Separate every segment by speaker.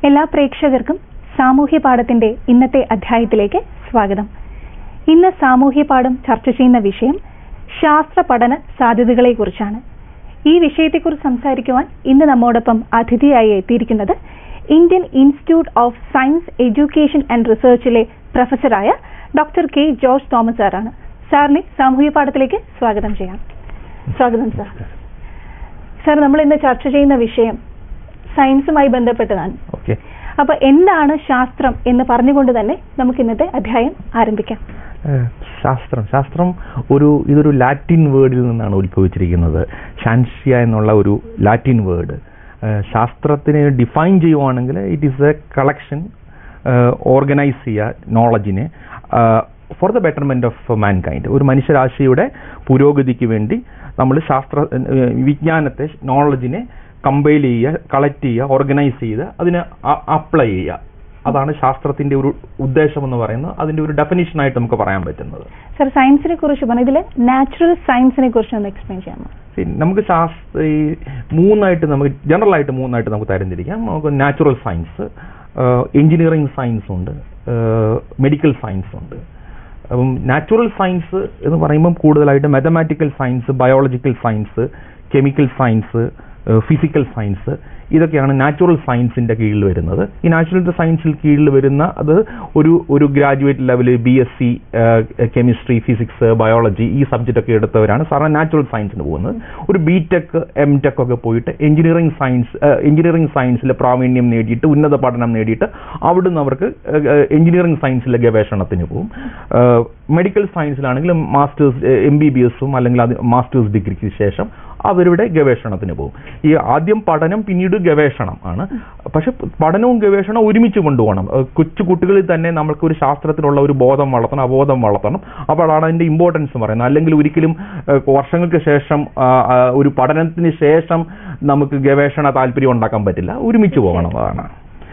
Speaker 1: എല്ലാ പ്രേക്ഷകർക്കും സാമൂഹ്യ പാഠത്തിന്റെ ഇന്നത്തെ അധ്യായത്തിലേക്ക് സ്വാഗതം ഇന്ന് സാമൂഹ്യ പാഠം ചർച്ച ചെയ്യുന്ന വിഷയം ശാസ്ത്ര പഠന സാധ്യതകളെക്കുറിച്ചാണ് ഈ വിഷയത്തെക്കുറിച്ച് സംസാരിക്കുവാൻ ഇന്ന് നമ്മോടൊപ്പം അതിഥിയായി എത്തിയിരിക്കുന്നത് Indian institute of science education and റിസർച്ചിലെ പ്രൊഫസറായ ഡോക്ടർ കെ ജോർജ് തോമസ് സാറാണ് സാറിനെ സാമൂഹ്യ പാഠത്തിലേക്ക് സ്വാഗതം ചെയ്യാം സ്വാഗതം സാർ സാർ നമ്മൾ ഇന്ന് ചർച്ച ചെയ്യുന്ന വിഷയം സയൻസുമായി ബന്ധപ്പെട്ടതാണ്
Speaker 2: ഓക്കെ
Speaker 1: അപ്പൊ എന്താണ് ശാസ്ത്രം എന്ന് പറഞ്ഞുകൊണ്ട് തന്നെ നമുക്ക് ഇന്നത്തെ അധ്യായം ആരംഭിക്കാം
Speaker 2: ശാസ്ത്രം ശാസ്ത്രം ഒരു ഇതൊരു ലാറ്റിൻ വേർഡിൽ നിന്നാണ് ഉത്ഭവിച്ചിരിക്കുന്നത് ഷാൻഷ്യ എന്നുള്ള ഒരു ലാറ്റിൻ വേർഡ് ശാസ്ത്രത്തിനെ ഡിഫൈൻ ചെയ്യുവാണെങ്കിൽ it is a collection organise ചെയ്യുക നോളജിനെ for the betterment of mankind ഒരു മനുഷ്യരാശിയുടെ പുരോഗതിക്ക് വേണ്ടി നമ്മൾ ശാസ്ത്ര ഏഹ്, വിജ്ഞാനത്തെ നോളജിനെ കമ്പൈൽ ചെയ്യുക കളക്ട് ചെയ്യുക ഓർഗനൈസ് ചെയ്ത് അതിനെ അപ്ലൈ ചെയ്യുക അതാണ് ശാസ്ത്രത്തിന്റെ ഒരു ഉദ്ദേശം എന്ന് പറയുന്നത് അതിന്റെ ഒരു ഡെഫിനിഷൻ ആയിട്ട് നമുക്ക് പറയാൻ പറ്റുന്നത്
Speaker 1: സാർ സയൻസിനെ കുറിച്ച് പറഞ്ഞു ഇതിൽ നാച്ചുറൽ സയൻസിനെ കുറിച്ച് ഒന്ന് എക്സ്പ്ലെയിൻ ചെയ്യാമോ
Speaker 2: പിന്നെ നമുക്ക് ശാസ്ത്ര ഈ മൂന്നായിട്ട് നമുക്ക് ജനറൽ ആയിട്ട് മൂന്നായിട്ട് നമുക്ക് തരംതിരിക്കാം നമുക്ക് നാച്ചുറൽ സയൻസ് എഞ്ചിനീയറിംഗ് സയൻസ് ഉണ്ട് മെഡിക്കൽ സയൻസ് ഉണ്ട് അപ്പം നാച്ചുറൽ സയൻസ് എന്ന് പറയുമ്പം കൂടുതലായിട്ട് mathematical science biological science chemical science physical science ഇതൊക്കെയാണ് നാച്ചുറൽ സയൻസിന്റെ കീഴിൽ വരുന്നത് ഈ നാച്ചുറൽ സയൻസിൽ കീഴിൽ വരുന്ന അത് ഒരു ഒരു graduate level B S C chemistry physics biology ഈ സബ്ജക്റ്റ് ഒക്കെ എടുത്തവരാണ് സാധാരണ നാച്ചുറൽ സയൻസിന് പോകുന്നത് ഒരു ബി ടെക് എം ടെക് ഒക്കെ പോയിട്ട് എഞ്ചിനീയറിംഗ് സയൻസ് എഞ്ചിനീയറിംഗ് സയൻസിൽ പ്രാവീണ്യം നേടിയിട്ട് ഉന്നത പഠനം നേടിയിട്ട് അവിടുന്ന് അവർക്ക് എഞ്ചിനീയറിംഗ് സയൻസിലെ ഗവേഷണത്തിന് പോകും മെഡിക്കൽ സയൻസിലാണെങ്കിൽ മാസ്റ്റേഴ്സ് എം ബി ബി എസും അല്ലെങ്കിൽ അത് മാസ്റ്റേഴ്സ് ഡിഗ്രിക്ക് ശേഷം അവരുടെ ഗവേഷണത്തിന് പോകും ഈ ആദ്യം പഠനം പിന്നീട് ഗവേഷണം ആണ് പക്ഷെ പഠനവും ഗവേഷണവും ഒരുമിച്ച് കൊണ്ടുപോകണം ഏഹ് കൊച്ചു കുട്ടികളിൽ തന്നെ നമ്മൾക്ക് ഒരു ശാസ്ത്രത്തിലുള്ള ഒരു ബോധം വളർത്തണം അബോധം വളർത്തണം അപ്പോഴാണ് അതിന്റെ ഇമ്പോർട്ടൻസ് പറയുന്നത് അല്ലെങ്കിൽ ഒരിക്കലും ഏഹ് വർഷങ്ങൾക്ക് ശേഷം ആ, ആ, ഒരു പഠനത്തിന് ശേഷം നമുക്ക് ഗവേഷണ താല്പര്യം ഉണ്ടാക്കാൻ പറ്റില്ല ഒരുമിച്ച് പോകണം അതാണ്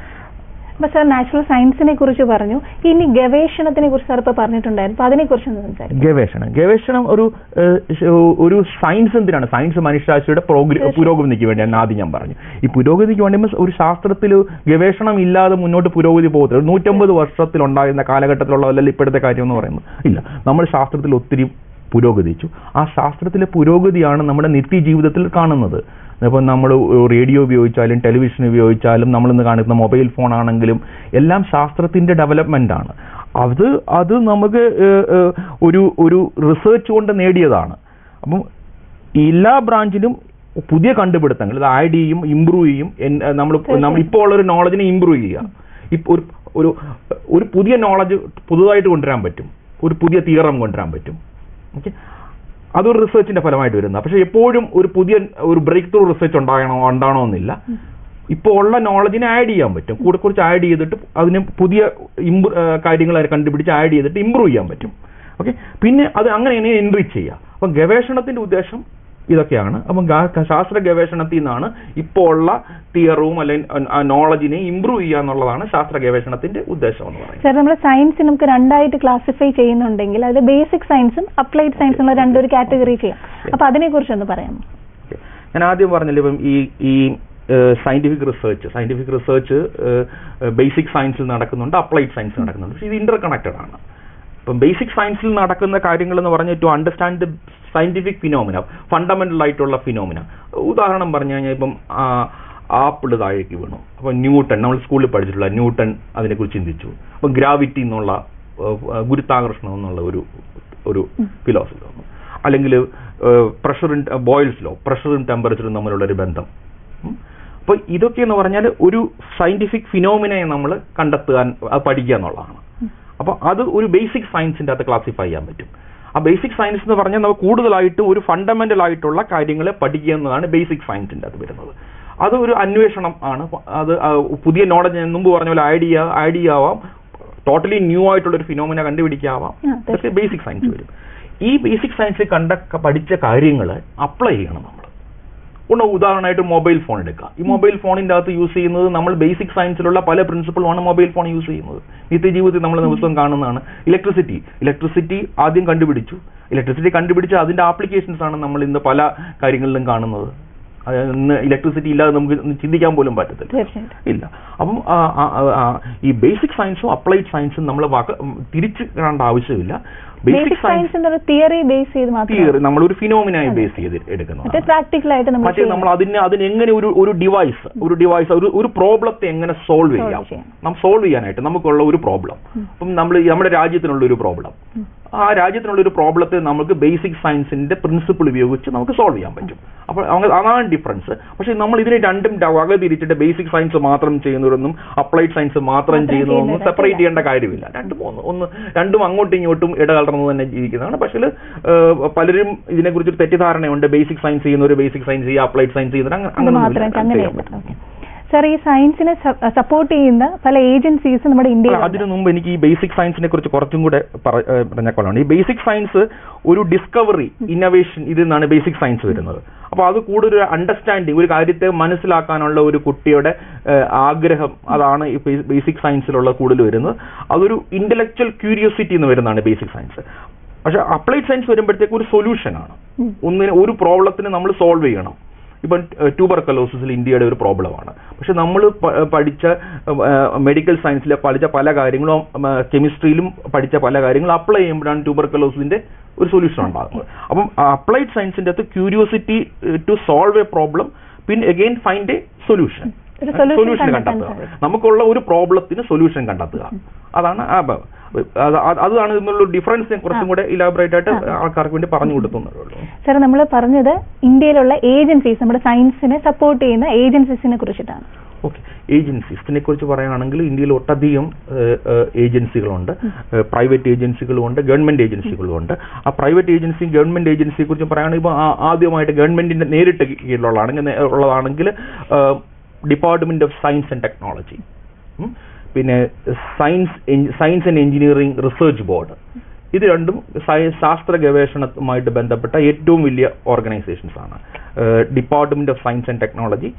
Speaker 1: അപ്പൊ സാർ നാച്ചുറൽ സയൻസിനെ കുറിച്ച് പറഞ്ഞു ഇനി ഗവേഷണത്തിനെ കുറിച്ച് സാർ ഇപ്പൊ പറഞ്ഞിട്ടുണ്ടായിരുന്നു അപ്പൊ അതിനെ കുറിച്ച് ഒന്ന് സംസാരിക്കും
Speaker 2: ഗവേഷണം ഗവേഷണം ഒരു ഏഹ്, ശ- ഒരു സയൻസ് എന്തിനാണ് സയൻസ് മനുഷ്യരാശിയുടെ പ്രോഗ്ര- പുരോഗതിക്ക് വേണ്ടിയാണ് ആദ്യം ഞാൻ പറഞ്ഞു ഈ പുരോഗതിക്ക് വേണ്ടി means ഒരു ശാസ്ത്രത്തിൽ ഗവേഷണം ഇല്ലാതെ മുന്നോട്ട് പുരോഗതി പോകത്തില്ല ഒരു നൂറ്റമ്പത് വർഷത്തിലുണ്ടായിരുന്ന കാലഘട്ടത്തിലുള്ളതല്ല ഇപ്പോഴത്തെ കാര്യം എന്ന് പറയുന്നത് ഇല്ല നമ്മൾ ശാസ്ത്രത്തിൽ ഒത്തിരി പുരോഗതിച്ചു ആ ശാസ്ത്രത്തിലെ പുരോഗതിയാണ് നമ്മുടെ നിത്യജീവിതത്തിൽ കാണുന്നത് ഇപ്പം നമ്മൾ റേഡിയോ ഉപയോഗിച്ചാലും ടെലിവിഷൻ ഉപയോഗിച്ചാലും നമ്മളിന്ന് കാണുന്ന മൊബൈൽ ഫോൺ ആണെങ്കിലും എല്ലാം ശാസ്ത്രത്തിന്റെ ഡെവലപ്മെന്റ് ആണ് അത് അത് നമുക്ക് ഏഹ്, ഏഹ്, ഒരു ഒരു റിസർച്ച് കൊണ്ട് നേടിയതാണ് അപ്പം എല്ലാ ബ്രാഞ്ചിലും പുതിയ കണ്ടുപിടുത്തങ്ങൾ ഇത് ആഡ് ചെയ്യും ഇമ്പ്രൂവ് ചെയ്യും നമ്മൾ നമ്മൾ ഇപ്പോൾ ഉള്ള ഒരു നോളജിനെ ഇമ്പ്രൂവ് ചെയ്യുക ഇപ്പോൾ ഒരു ഒരു ഒരു പുതിയ നോളജ് പുതുതായിട്ട് കൊണ്ടുവരാൻ പറ്റും ഒരു പുതിയ തിയറം കൊണ്ടുവരാൻ പറ്റും ഓക്കെ അതൊരു റിസർച്ചിന്റെ ഫലമായിട്ട് വരുന്നത് പക്ഷെ എപ്പോഴും ഒരു പുതിയ ഒരു ബ്രേക്ക് ത്രൂ റിസർച്ച് ഉണ്ടാകണോ ഉണ്ടാണോ എന്നില്ല ഇപ്പോൾ ഉള്ള നോളജിനെ ആഡ് ചെയ്യാൻ പറ്റും കൂടെ കുറച്ച് ആഡ് ചെയ്തിട്ട് അതിന് പുതിയ ഇമ്പ്രൂ കാര്യങ്ങൾ അതിന് കണ്ടുപിടിച്ച് ആഡ് ചെയ്തിട്ട് ഇമ്പ്രൂവ് ചെയ്യാൻ പറ്റും ഓക്കെ പിന്നെ അത് അങ്ങനെ തന്നെ എൻറിച്ച് ചെയ്യുക അപ്പം ഗവേഷണത്തിന്റെ ഉദ്ദേശം ഇതൊക്കെയാണ് അപ്പം ഗാ- ശാസ്ത്ര ഗവേഷണത്തിൽ നിന്നാണ് ഇപ്പോൾ ഉള്ള തിയറും അല്ലെങ്കിൽ നോളജിനെ ഇമ്പ്രൂവ് ചെയ്യുക എന്നുള്ളതാണ് ശാസ്ത്ര ഗവേഷണത്തിന്റെ ഉദ്ദേശം എന്ന് പറയുന്നത്
Speaker 1: സാർ നമ്മൾ സയൻസ് നമുക്ക് രണ്ടായിട്ട് ക്ലാസിഫൈ ചെയ്യുന്നുണ്ടെങ്കിൽ അത് ബേസിക് സയൻസും അപ്ലൈഡ് സയൻസും ഉള്ള രണ്ടൊരു കാറ്റഗറി ചെയ്യാം അപ്പൊ അതിനെ കുറിച്ച് ഒന്ന് പറയാമോ
Speaker 2: ഓക്കെ. ഞാൻ ആദ്യം പറഞ്ഞില്ല ഇപ്പം ഈ ഈ scientific research scientific research basic സയൻസിൽ നടക്കുന്നുണ്ട് അപ്ലൈഡ് സയൻസിൽ നടക്കുന്നുണ്ട് പക്ഷേ ഇത് ഇന്റർ കണക്റ്റഡ് ആണ് ഇപ്പം ബേസിക് സയൻസിൽ നടക്കുന്ന കാര്യങ്ങൾ എന്ന് പറഞ്ഞാൽ to understand the scientific phenomena fundamental ആയിട്ടുള്ള ഫിനോമിന ഉദാഹരണം പറഞ്ഞു കഴിഞ്ഞാൽ ഇപ്പം ആപ്പിൾ താഴേക്ക് വീണു അപ്പം ന്യൂട്ടൺ നമ്മൾ സ്കൂളിൽ പഠിച്ചിട്ടുള്ള ന്യൂട്ടൺ അതിനെക്കുറിച്ച് ചിന്തിച്ചു അപ്പം ഗ്രാവിറ്റി എന്നുള്ള ഏഹ്, ഗുരുത്വാകർഷണം എന്നുള്ള ഒരു ഒരു ഫിലോസഫി വന്നു അല്ലെങ്കിൽ പ്രഷറും ബോയിൽസ് ലോ പ്രഷറും ടെമ്പറേച്ചറും തമ്മിലുള്ള ഒരു ബന്ധം ഉം. അപ്പോൾ ഇതൊക്കെ എന്ന് പറഞ്ഞാൽ ഒരു സയന്റിഫിക് ഫിനോമിനെ നമ്മൾ കണ്ടെത്താൻ അത് പഠിക്കുക എന്നുള്ളതാണ് അപ്പോൾ അത് ഒരു ബേസിക് സയൻസിന്റെ അകത്ത് ക്ലാസിഫൈ ചെയ്യാൻ പറ്റും ആ ബേസിക് സയൻസ് എന്ന് പറഞ്ഞാൽ നമുക്ക് കൂടുതലായിട്ട് ഒരു ഫണ്ടമെന്റൽ ആയിട്ടുള്ള കാര്യങ്ങളെ പഠിക്കുക എന്നതാണ് ബേസിക് സയൻസിന്റെ അകത്ത് വരുന്നത് അത് ഒരു അന്വേഷണം ആണ് അത് ആ പുതിയ നോളജ് ഞാൻ മുമ്പ് പറഞ്ഞ പോലെ ഐഡിയ ഐഡിയ ആവാം ടോട്ടലി ന്യൂ ആയിട്ടുള്ള ഒരു ഫിനോമിന കണ്ടുപിടിക്കാവാം
Speaker 1: ആ, അതെ.
Speaker 2: ഇതൊക്കെ ബേസിക് സയൻസ് വരും ഈ ബേസിക് സയൻസിൽ കണ്ട പഠിച്ച കാര്യങ്ങൾ അപ്ലൈ ചെയ്യണം നമ്മൾ ഒന്ന് ഉദാഹരണമായിട്ട് മൊബൈൽ ഫോൺ എടുക്കുക ഈ മൊബൈൽ ഫോണിന്റെ അകത്ത് യൂസ് ചെയ്യുന്നത് നമ്മൾ ബേസിക് സയൻസിലുള്ള പല പ്രിൻസിപ്പിളുമാണ് മൊബൈൽ ഫോൺ യൂസ് ചെയ്യുന്നത് നിത്യജീവിതത്തിൽ നമ്മൾ ദിവസവും കാണുന്നതാണ് ഇലക്ട്രിസിറ്റി ഇലക്ട്രിസിറ്റി ആദ്യം കണ്ടുപിടിച്ചു ഇലക്ട്രിസിറ്റി കണ്ടുപിടിച്ച് അതിന്റെ ആപ്ലിക്കേഷൻസ് ആണ് നമ്മൾ ഇന്ന് പല കാര്യങ്ങളിലും കാണുന്നത് അത് ഇന്ന് ഇലക്ട്രിസിറ്റി ഇല്ലാതെ നമുക്ക് ഒന്ന് ചിന്തിക്കാൻ പോലും പറ്റത്തില്ല
Speaker 1: തീർച്ചയായിട്ടും
Speaker 2: ഇല്ല അപ്പം ആ, ആ, ആ, ആ, ഈ ബേസിക് സയൻസും അപ്ലൈഡ് സയൻസും നമ്മൾ തിരിച്ച് കാണേണ്ട ആവശ്യമില്ല ബേസിക്
Speaker 1: ബേസിക്
Speaker 2: സയൻസ്
Speaker 1: സയൻസ് എന്നൊരു തിയറി ബേസ് ചെയ്ത് മാത്രം
Speaker 2: തിയറി നമ്മളൊരു ഫിനോമിനായി ബേസ് ചെയ്ത് എടുക്കുന്നതാണ്
Speaker 1: മറ്റേ പ്രാക്ടിക്കൽ ആയിട്ട് നമ്മൾ
Speaker 2: മറ്റേ നമ്മൾ അതിനെ അതിന് എങ്ങനെ ഒരു ഒരു ഡിവൈസ് ഒരു ഡിവൈസ് ഒരു ഒരു പ്രോബ്ലത്തെ എങ്ങനെ സോൾവ് ചെയ്യാം
Speaker 1: ചെയ്യാം.
Speaker 2: നാം സോൾവ് ചെയ്യാനായിട്ട് നമുക്കുള്ള ഒരു പ്രോബ്ലം അപ്പം നമ്മൾ നമ്മുടെ രാജ്യത്തിനുള്ള ഒരു പ്രോബ്ലം ആ രാജ്യത്തിനുള്ള ഒരു പ്രോബ്ലത്തെ നമുക്ക് ബേസിക് സയൻസിന്റെ പ്രിൻസിപ്പിൾ ഉപയോഗിച്ച് നമുക്ക് സോൾവ് ചെയ്യാൻ പറ്റും അപ്പോൾ അങ്ങ- അതാണ് ഡിഫറൻസ് പക്ഷേ നമ്മൾ ഇതിനെ രണ്ടും ഡ- വക തിരിച്ചിട്ട് ബേസിക് സയൻസ് മാത്രം ചെയ്യുന്നവരൊന്നും അപ്ലൈഡ് സയൻസ് മാത്രം
Speaker 1: മാത്രം
Speaker 2: ചെയ്യുന്നതൊന്നും
Speaker 1: ചെയ്യുന്നവരൊക്കെ
Speaker 2: സെപ്പറേറ്റ് ചെയ്യേണ്ട കാര്യമില്ല രണ്ടും ഒന്ന് ഒന്ന് രണ്ടും അങ്ങോട്ടും ഇങ്ങോട്ടും ഇടകലർന്ന് തന്നെ ജീവിക്കുന്നതാണ് പക്ഷേ പലരും ഇതിനെക്കുറിച്ച് ഒരു തെറ്റിദ്ധാരണയുണ്ട് ബേസിക് സയൻസ് ചെയ്യുന്നവർ ബേസിക് സയൻസ് ചെയ്യുക അപ്ലൈഡ് സയൻസ് ചെയ്യുന്നവർ അങ്ങനെ
Speaker 1: അത്
Speaker 2: അങ്ങനെയൊന്നുമില്ല.
Speaker 1: മാത്രം
Speaker 2: അങ്ങനെ ചെയ്യാൻ
Speaker 1: അങ്ങനെയല്ല
Speaker 2: പറ്റും.
Speaker 1: ഓക്കെ സാർ ഈ സയൻസിനെ സപ്പോർട്ട് ചെയ്യുന്ന പല ഏജൻസീസ് നമ്മുടെ
Speaker 2: അല്ല,
Speaker 1: ഇന്ത്യയിൽ
Speaker 2: അതിനു മുമ്പ് എനിക്ക് ഈ ബേസിക് സയൻസിനെ കുറിച്ച് കുറച്ചും കൂടെ പറ- ഏഹ് പറഞ്ഞേക്കൊള്ളാണ് ഈ ബേസിക് സയൻസ് ഒരു ഡിസ്കവറി ഇന്നോവേഷൻ ഇതിൽ നിന്നാണ് ബേസിക് സയൻസ് വരുന്നത് അപ്പോൾ അത് കൂടുതൽ അണ്ടർസ്റ്റാൻഡിങ് ഒരു കാര്യത്തെ മനസ്സിലാക്കാനുള്ള ഒരു കുട്ടിയുടെ ഏഹ്, ആഗ്രഹം അതാണ് ഈ ബേസിക് സയൻസിലുള്ള കൂടുതൽ വരുന്നത് അതൊരു ഇന്റലക്ച്വൽ ക്യൂരിയോസിറ്റി എന്ന് വരുന്നതാണ് ബേസിക് സയൻസ് പക്ഷെ അപ്ലൈഡ് സയൻസ് വരുമ്പോഴത്തേക്ക് ഒരു സൊല്യൂഷനാണ്
Speaker 1: ഉം.
Speaker 2: ഒന്നിന് ഒരു പ്രോബ്ലത്തിന് നമ്മൾ സോൾവ് ചെയ്യണം ഇപ്പം ട്യൂബർക്കലോസിസിൽ ഇന്ത്യയുടെ ഒരു പ്രോബ്ലമാണ് പക്ഷെ നമ്മൾ പഠിച്ച മെഡിക്കൽ സയൻസിലെ പഠിച്ച പല കാര്യങ്ങളും കെമിസ്ട്രിയിലും പഠിച്ച പല കാര്യങ്ങളും അപ്ലൈ ചെയ്യുമ്പോഴാണ് ട്യൂബർക്കലോസിന്റെ ഒരു സൊല്യൂഷൻ ഉണ്ടാകുന്നത് അപ്പം അപ്ലൈഡ് സയൻസിന്റെ അകത്ത് curiosity to solve a problem പിന്നെ അഗെയിൻ ഫൈൻഡ് എ സൊല്യൂഷൻ
Speaker 1: ഒരു solution
Speaker 2: സൊല്യൂഷൻ
Speaker 1: കണ്ടെത്താൻ
Speaker 2: കണ്ടെത്തുക
Speaker 1: സാധിക്കും.
Speaker 2: നമുക്കുള്ള ഒരു പ്രോബ്ലത്തിന് സൊല്യൂഷൻ കണ്ടെത്തുക അതാണ് ആ ബ- അത് അത് അതാണ് ഇതിനുള്ള ഡിഫറൻസ് കുറച്ചും കൂടെ ഇലാബറേറ്റ് ആയിട്ട് ആൾക്കാർക്ക് വേണ്ടി പറഞ്ഞു കൊടുത്തുന്നതേ ഉള്ളൂ
Speaker 1: സാർ നമ്മൾ പറഞ്ഞത് ഇന്ത്യയിലുള്ള ഏജൻസീസ് നമ്മുടെ സയൻസിനെ സപ്പോർട്ട് ചെയ്യുന്ന ഏജൻസീസിനെ കുറിച്ചിട്ടാണ്
Speaker 2: ഓക്കെ ഏജൻസീസ് ഇതിനെ കുറിച്ച് പറയുകയാണെങ്കിൽ ഇന്ത്യയിൽ ഒട്ടധികം ഏജൻസികളുണ്ട് പ്രൈവറ്റ് ഏജൻസികളുമുണ്ട് ഗവൺമെന്റ് ഏജൻസികളുമുണ്ട് ആ പ്രൈവറ്റ് ഏജൻസിയും ഗവൺമെന്റ് ഏജൻസിയെ കുറിച്ച് പറയുകയാണെങ്കിൽ ഇപ്പോൾ ആദ്യമായിട്ട് ഗവൺമെന്റിന്റെ നേരിട്ട് കീഴിലുള്ളതാണെങ്കിൽ നേ- ഉള്ളതാണെങ്കിൽ department of science and technology പിന്നെ science science and engineering research board ഇത് രണ്ടും സയ- ശാസ്ത്ര ഗവേഷണവുമായിട്ട് ബന്ധപ്പെട്ട ഏറ്റവും വലിയ ഓർഗനൈസേഷൻസ് ആണ് department of science and technology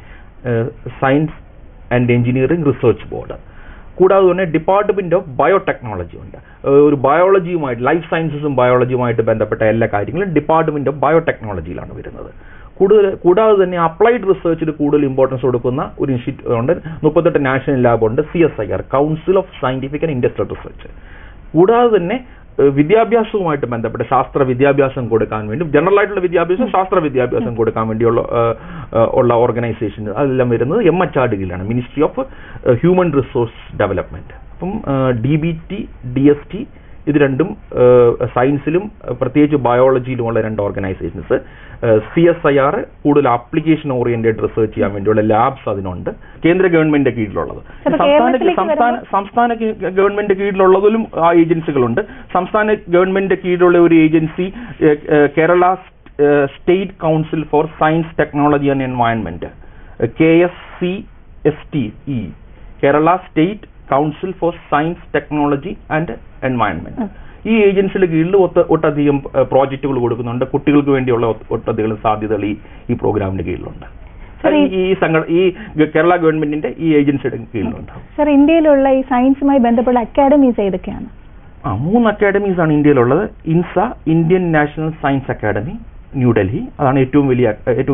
Speaker 2: science and engineering research board കൂടാതെ തന്നെ ഡിപ്പാർട്ട്മെന്റ് ഓഫ് ബയോടെക്നോളജി ഉണ്ട് ഏഹ് ഒരു ബയോളജിയുമായിട്ട് ലൈഫ് സയൻസസും ബയോളജിയുമായിട്ട് ബന്ധപ്പെട്ട എല്ലാ കാര്യങ്ങളും ഡിപ്പാർട്ട്മെന്റ് ഓഫ് ബയോടെക്നോളജിയിലാണ് വരുന്നത് കൂടുതൽ കൂടാതെ തന്നെ അപ്ലൈഡ് റിസർച്ചിന് കൂടുതൽ ഇമ്പോർട്ടൻസ് കൊടുക്കുന്ന ഒരു ഇൻസ്റ്റിറ്റ്യൂട്ട് ഉണ്ട് മുപ്പത്തെട്ട് നാഷണൽ ലാബ് ഉണ്ട് C S I R council of scientific and industrial research കൂടാതെ തന്നെ ഏഹ് വിദ്യാഭ്യാസവുമായിട്ട് ബന്ധപ്പെട്ട് ശാസ്ത്ര വിദ്യാഭ്യാസം കൊടുക്കാൻ വേണ്ടി ജനറൽ ആയിട്ടുള്ള വിദ്യാഭ്യാസം ശാസ്ത്ര വിദ്യാഭ്യാസം കൊടുക്കാൻ വേണ്ടിയുള്ള ഏഹ്, ഏഹ്, ഉള്ള ഓർഗനൈസേഷൻ അതെല്ലാം വരുന്നത് എം എച്ച് ആർ ഡിയിലാണ് ministry of human resource development അപ്പം D B T D S T ഇത് രണ്ടും സയൻസിലും പ്രത്യേകിച്ച് ബയോളജിയിലുമുള്ള രണ്ട് organisations C S I R കൂടുതൽ ആപ്ലിക്കേഷൻ ഓറിയന്റഡ് റിസർച്ച് ചെയ്യാൻ വേണ്ടിയുള്ള ലാബ്സ് അതിനുണ്ട് കേന്ദ്ര ഗവൺമെന്റിന്റെ കീഴിലുള്ളത്
Speaker 1: അപ്പൊ
Speaker 2: സംസ്ഥാന
Speaker 1: കേരളത്തിലേക്ക്
Speaker 2: സംസ്ഥാന സംസ്ഥാന കീ- ഗവൺമെന്റ് കീഴിലുള്ളതിലും ആ ഏജൻസികളുണ്ട് സംസ്ഥാന ഗവൺമെന്റ് കീഴിലുള്ള ഒരു ഏജൻസി ഏഹ്, ഏഹ്, Kerala state council for science technology and environment K S C S T E Kerala state council for science technology and environment ഈ ഏജൻസിയുടെ കീഴിൽ ഒത്ത- ഒട്ടധികം പ്രോജക്റ്റുകൾ കൊടുക്കുന്നുണ്ട് കുട്ടികൾക്ക് വേണ്ടിയുള്ള ഒത്ത- ഒട്ടധികം സാധ്യതകൾ ഈ ഈ പ്രോഗ്രാമിന്റെ കീഴിലുണ്ട്
Speaker 1: സർ, ഈ-
Speaker 2: ഈ സംഘ ഈ കേരള ഗവൺമെന്റിന്റെ ഈ ഏജൻസിയുടെ കീഴിലുണ്ട്
Speaker 1: സാർ ഇന്ത്യയിലുള്ള ഈ സയൻസുമായി ബന്ധപ്പെട്ട അക്കാഡമീസ് ഏതൊക്കെയാണ്
Speaker 2: ആ മൂന്ന് അക്കാഡമീസ് ആണ് ഇന്ത്യയിലുള്ളത് ഇൻസ Indian national science academy New Delhi അതാണ് ഏറ്റവും വലിയ ഏറ്റവും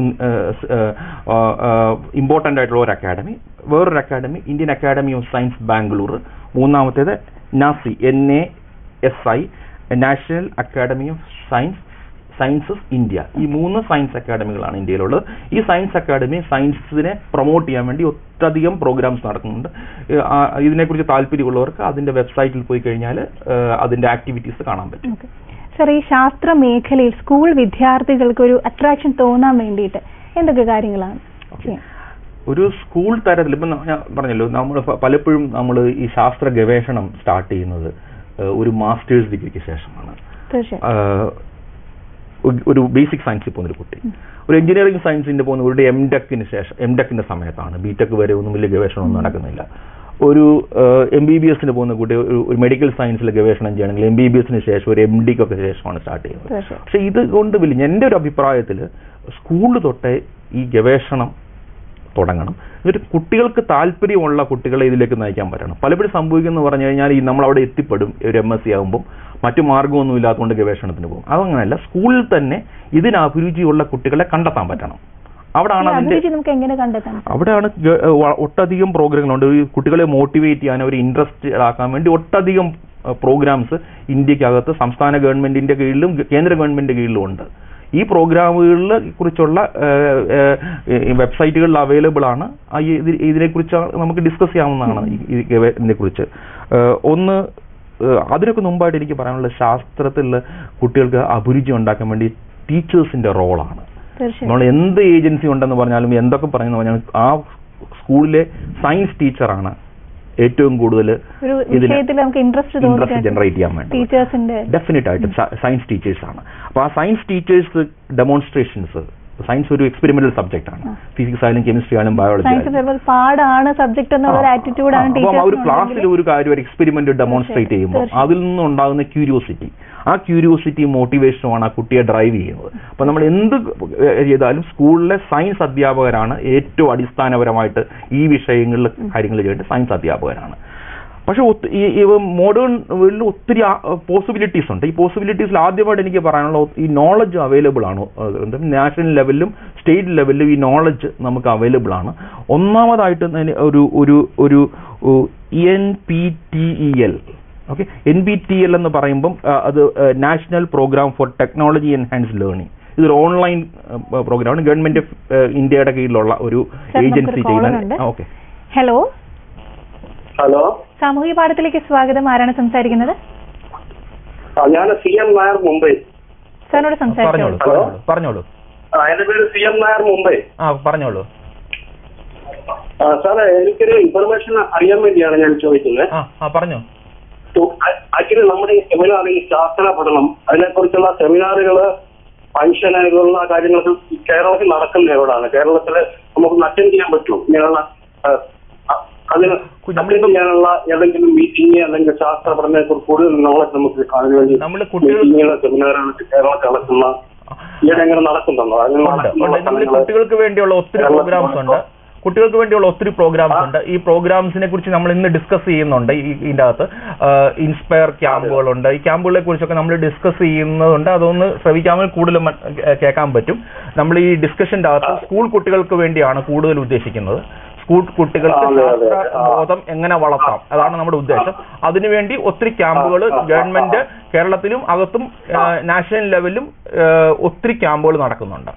Speaker 2: ഇമ്പോർട്ടൻ്റ് ആയിട്ടുള്ള ഒരു അക്കാഡമി വേറൊരു academy Indian academy of science Bangalore മൂന്നാമത്തേത് NASI N A S I national academy of science sciences India ഈ മൂന്ന് സയൻസ് അക്കാഡമികളാണ് ഇന്ത്യയിലുള്ളത് ഈ സയൻസ് അക്കാഡമി സയൻസിനെ പ്രൊമോട്ട് ചെയ്യാൻ വേണ്ടി ഒട്ടധികം പ്രോഗ്രാംസ് നടക്കുന്നുണ്ട് ഏഹ് ആ ഇതിനെക്കുറിച്ച് താല്പര്യമുള്ളവർക്ക് അതിന്റെ വെബ്സൈറ്റിൽ പോയി കഴിഞ്ഞാൽ അതിന്റെ ആക്ടിവിറ്റീസ് കാണാൻ പറ്റും
Speaker 1: ഓക്കെ സാർ ഈ ശാസ്ത്ര മേഖലയിൽ സ്കൂൾ വിദ്യാർത്ഥികൾക്ക് ഒരു അട്രാക്ഷൻ തോന്നാൻ വേണ്ടിയിട്ട് എന്തൊക്കെ കാര്യങ്ങളാണ് ചെയ്യാൻ?
Speaker 2: ഒരു സ്കൂൾ തരത്തിൽ ഇപ്പം ന- ഞാൻ പറഞ്ഞല്ലോ നമ്മൾ പ- പലപ്പോഴും നമ്മൾ ഈ ശാസ്ത്ര ഗവേഷണം സ്റ്റാർട്ട് ചെയ്യുന്നത് ഏഹ് ഒരു മാസ്റ്റേഴ്സ് ഡിഗ്രിക്ക് ശേഷമാണ്
Speaker 1: തീർച്ചയായും
Speaker 2: ആഹ് ഒരു- ഒരു ബേസിക് സയൻസിൽ പോകുന്ന ഒരു കുട്ടി ഒരു എഞ്ചിനീയറിംഗ് സയൻസിന്റെ പോകുന്ന ഒരു എം ടെക്കിന് ശേഷം എം ടെക്കിന്റെ സമയത്താണ് ബി ടെക് വരെ ഒന്നും വലിയ ഗവേഷണമൊന്നും നടക്കുന്നില്ല ഒരു എം ബി ബി എസിന് പോകുന്ന കുട്ടി ഒരു ഒരു മെഡിക്കൽ സയൻസിൽ ഗവേഷണം ചെയ്യണമെങ്കിൽ എം ബി ബി എസിന് ശേഷം ഒരു എം ഡിക്കൊക്കെ ശേഷമാണ് സ്റ്റാർട്ട് ചെയ്യുന്നത്
Speaker 1: തീർച്ചയായും
Speaker 2: പക്ഷെ ഇത് കൊണ്ട് വലിയ എൻ്റെ ഒരു അഭിപ്രായത്തിൽ സ്കൂൾ തൊട്ടേ ഈ ഗവേഷണം തുടങ്ങണം എന്നിട്ട് കുട്ടികൾക്ക് താല്പര്യമുള്ള കുട്ടികളെ ഇതിലേക്ക് നയിക്കാൻ പറ്റണം പലപ്പോഴും സംഭവിക്കുന്നത് പറഞ്ഞു കഴിഞ്ഞാൽ ഈ നമ്മൾ അവിടെ എത്തിപ്പെടും ഒരു എം എസ് സി ആകുമ്പം മറ്റു മാർഗ്ഗമൊന്നും ഇല്ലാത്തതുകൊണ്ട് ഗവേഷണത്തിന് പോകും അതങ്ങനെയല്ല സ്കൂളിൽ തന്നെ ഇതിന് അഭിരുചിയുള്ള കുട്ടികളെ കണ്ടെത്താൻ പറ്റണം അവിടാണ്
Speaker 1: ഈ
Speaker 2: അതിന്റെ
Speaker 1: അഭിരുചി നമുക്ക് എങ്ങനെ കണ്ടെത്താൻ
Speaker 2: അവിടെയാണ് ഗ- വ- ഒട്ടധികം പ്രോഗ്രാമുകളുണ്ട് ഈ കുട്ടികളെ മോട്ടിവേറ്റ് ചെയ്യാൻ അവർ ഇൻട്രസ്റ്റ് ആക്കാൻ വേണ്ടി ഒട്ടധികം പ്രോഗ്രാംസ് ഇന്ത്യക്കകത്ത് സംസ്ഥാന ഗവൺമെന്റിന്റെ കീഴിലും ഗ- കേന്ദ്ര ഗവൺമെന്റിന്റെ കീഴിലും ഉണ്ട് ഈ പ്രോഗ്രാമുകളിൽ കുറിച്ചുള്ള വെബ്സൈറ്റുകളിൽ അവൈലബിൾ ആണ് ആ ഈ ഇത് ഇതിനെക്കുറിച്ച് നമുക്ക് ഡിസ്കസ് ചെയ്യാവുന്നതാണ് ഈ- ഈ ഇതിനെക്കുറിച്ച് ഏഹ് ഒന്ന് ഏഹ് അതിനൊക്കെ മുമ്പായിട്ട് എനിക്ക് പറയാനുള്ള ശാസ്ത്രത്തിൽ കുട്ടികൾക്ക് അഭിരുചി ഉണ്ടാക്കാൻ വേണ്ടി ടീച്ചേഴ്സിന്റെ റോളാണ്
Speaker 1: തീർച്ചയായും
Speaker 2: നമ്മൾ എന്ത് ഏജൻസി ഉണ്ടെന്ന് പറഞ്ഞാലും എന്തൊക്കെ പറയുന്നു പറഞ്ഞാലും ആ സ്കൂളിലെ സയൻസ് ടീച്ചറാണ് ഏറ്റവും കൂടുതൽ
Speaker 1: ഒരു
Speaker 2: ഇതിന്
Speaker 1: വിഷയത്തിൽ നമുക്ക് ഇൻട്രസ്റ്റ്
Speaker 2: ഇൻട്രസ്റ്റ് ജനറേറ്റ് ചെയ്യാൻ വേണ്ടി
Speaker 1: ടീച്ചേഴ്സിന്റെ
Speaker 2: ഡെഫിനറ്റ് ആയിട്ടും സയൻസ് ടീച്ചേഴ്സ് ആണ് അപ്പൊ ആ സയൻസ് ടീച്ചേഴ്സ് ഡെമോൺസ്ട്രേഷൻസ് സയൻസ് ഒരു എക്സ്പെരിമെന്റൽ സബ്ജക്റ്റ് ആണ്
Speaker 1: ആ.
Speaker 2: ഫിസിക്സ് ആയാലും കെമിസ്ട്രി ആയാലും ബയോളജി
Speaker 1: സയൻസ്
Speaker 2: ആയാലും
Speaker 1: ചിലപ്പോൾ പാടാണ് സബ്ജക്ട് എന്നുള്ള ഒരു ആറ്റിറ്റ്യൂഡാണ്
Speaker 2: അപ്പം ആ ഒരു ക്ലാസ്സിൽ
Speaker 1: ടീച്ചേഴ്സ്
Speaker 2: ഒരു കാര്യം ഒരു എക്സ്പെരിമെന്റ് ഡെമോൺസ്ട്രേറ്റ് ചെയ്യുമ്പോൾ
Speaker 1: തീർച്ചയായും.
Speaker 2: അതിൽ നിന്നുണ്ടാകുന്ന ക്യൂരിയോസിറ്റി ആ ക്യൂരിയോസിറ്റി മോട്ടിവേഷനുമാണ് ആ കുട്ടിയെ ഡ്രൈവ് ചെയ്യുന്നത് അപ്പൊ നമ്മൾ എന്ത് ചെയ്താലും സ്കൂളിലെ സയൻസ് അധ്യാപകരാണ് ഏറ്റവും അടിസ്ഥാനപരമായിട്ട് ഈ വിഷയങ്ങളിൽ കാര്യങ്ങൾ ചെയ്യേണ്ടത് സയൻസ് അധ്യാപകരാണ് പക്ഷെ ഒത്ത- ഈ ഈ മോഡേൺ വേൾഡിൽ ഒത്തിരി പോസിബിലിറ്റീസ് ഉണ്ട് ഈ പോസിബിലിറ്റീസിൽ ആദ്യമായിട്ട് എനിക്ക് പറയാനുള്ള ഒ- ഈ നോളജ് അവൈലബിൾ ആണ് നാഷണൽ ലെവലിലും സ്റ്റേറ്റ് ലെവലിലും ഈ നോളജ് നമുക്ക് അവൈലബിൾ ആണ് ഒന്നാമതായിട്ട് തന്നെ ഒരു ഒരു ഒരു N P T E L okay N P T L എന്ന് പറയുമ്പം ആ, അത് national programme for technology enhance learning ഇതൊരു ഓൺലൈൻ പ്രോഗ്രാമാണ് ഗവൺമെന്റ് ഇന്ത്യയുടെ കീഴിലുള്ള ഒരു
Speaker 1: Sir,
Speaker 2: ഏജൻസി
Speaker 1: നമുക്കൊരു caller ഉണ്ട്.
Speaker 2: ചെയ്യുന്ന ഓക്കെ
Speaker 1: ഹലോ
Speaker 3: ഹലോ
Speaker 1: സാമൂഹിക പാഠത്തിലേക്ക് സ്വാഗതം ആരാണ് സംസാരിക്കുന്നത്
Speaker 3: ആ, ഞാൻ സി എം നായർ മുംബൈ
Speaker 1: സാറിനോട്
Speaker 2: പറഞ്ഞോളൂ
Speaker 1: സംസാരിച്ചോളൂ
Speaker 2: പറഞ്ഞോളൂ പറഞ്ഞോളൂ
Speaker 3: ആ, എന്റെ പേര് സി എം നായർ മുംബൈ
Speaker 2: ആ പറഞ്ഞോളൂ
Speaker 3: ആ, സാറേ എനിക്കൊരു ഇൻഫർമേഷൻ അറിയാൻ വേണ്ടിയാണ് ഞാൻ ചോദിക്കുന്നത്
Speaker 2: ആ ആ പറഞ്ഞോ
Speaker 3: ആക്ച്വലി നമ്മുടെ ഈ സെമിനാർ ഈ ശാസ്ത്ര പഠനം അതിനെക്കുറിച്ചുള്ള സെമിനാറുകള് ഫംഗ്ഷനുകളുള്ള കാര്യങ്ങളൊക്കെ ഈ കേരളത്തിൽ നടക്കുന്നത് എവിടെയാണ് കേരളത്തിൽ നമുക്ക് അറ്റൻഡ് ചെയ്യാൻ പറ്റുമോ ഇങ്ങനെയുള്ള ആ, അ- അതിന്
Speaker 2: നമ്മളിപ്പം-
Speaker 3: attend ചെയ്യാനുള്ള ഏതെങ്കിലും മീറ്റിംഗ് അല്ലെങ്കിൽ ശാസ്ത്ര പഠനത്തെക്കുറിച്ച് കൂടുതൽ നോളജ് നമുക്ക് അതിനുവേണ്ടി
Speaker 2: നമ്മള് കുട്ടികൾ-
Speaker 3: മീറ്റിങ്ങുകൾ സെമിനാറുകൾ കേരളത്തിൽ നടക്കുന്ന ഈയിടെ എങ്ങനെ നടക്കുന്നുണ്ടോ അതിന്
Speaker 2: ഉണ്ട്
Speaker 3: നടക്കുന്ന
Speaker 2: ഉണ്ട് നമ്മൾ
Speaker 3: സ്ഥലങ്ങള്
Speaker 2: കുട്ടികൾക്ക് വേണ്ടിയുള്ള ഒത്തിരി
Speaker 3: കേരളത്തിൽ
Speaker 2: പ്രോഗ്രാംസ് ഉണ്ട് കുട്ടികൾക്ക് വേണ്ടിയുള്ള ഒത്തിരി പ്രോഗ്രാംസ് ഉണ്ട് ഈ പ്രോഗ്രാംസിനെ കുറിച്ച് നമ്മൾ ഇന്ന് ഡിസ്കസ് ചെയ്യുന്നുണ്ട് ഈ ഇതിന്റെ അകത്ത് ഇൻസ്പയർ ക്യാമ്പുകളുണ്ട് ഈ ക്യാമ്പുകളെ കുറിച്ചൊക്കെ നമ്മൾ ഡിസ്കസ് ചെയ്യുന്നതുണ്ട് അതൊന്ന് ശ്രമിക്കാമെങ്കിൽ കൂടുതൽ മ- കേ- കേൾക്കാൻ പറ്റും നമ്മൾ ഈ ഡിസ്കഷന്റെ അകത്ത് സ്കൂൾ കുട്ടികൾക്ക് വേണ്ടിയാണ് കൂടുതൽ ഉദ്ദേശിക്കുന്നത് സ്കൂൾ കുട്ടികൾക്ക്
Speaker 3: അതെ, അതെ.
Speaker 2: ശാസ്ത്ര ബോധം എങ്ങനെ വളർത്താം അതാണ് നമ്മുടെ ഉദ്ദേശം അതിനുവേണ്ടി ഒത്തിരി ക്യാമ്പുകൾ
Speaker 3: ആ, ആ, ആ,
Speaker 2: ഗവൺമെന്റ് കേരളത്തിലും അകത്തും നാഷണൽ ലെവലിലും ഒത്തിരി ക്യാമ്പുകൾ നടക്കുന്നുണ്ട്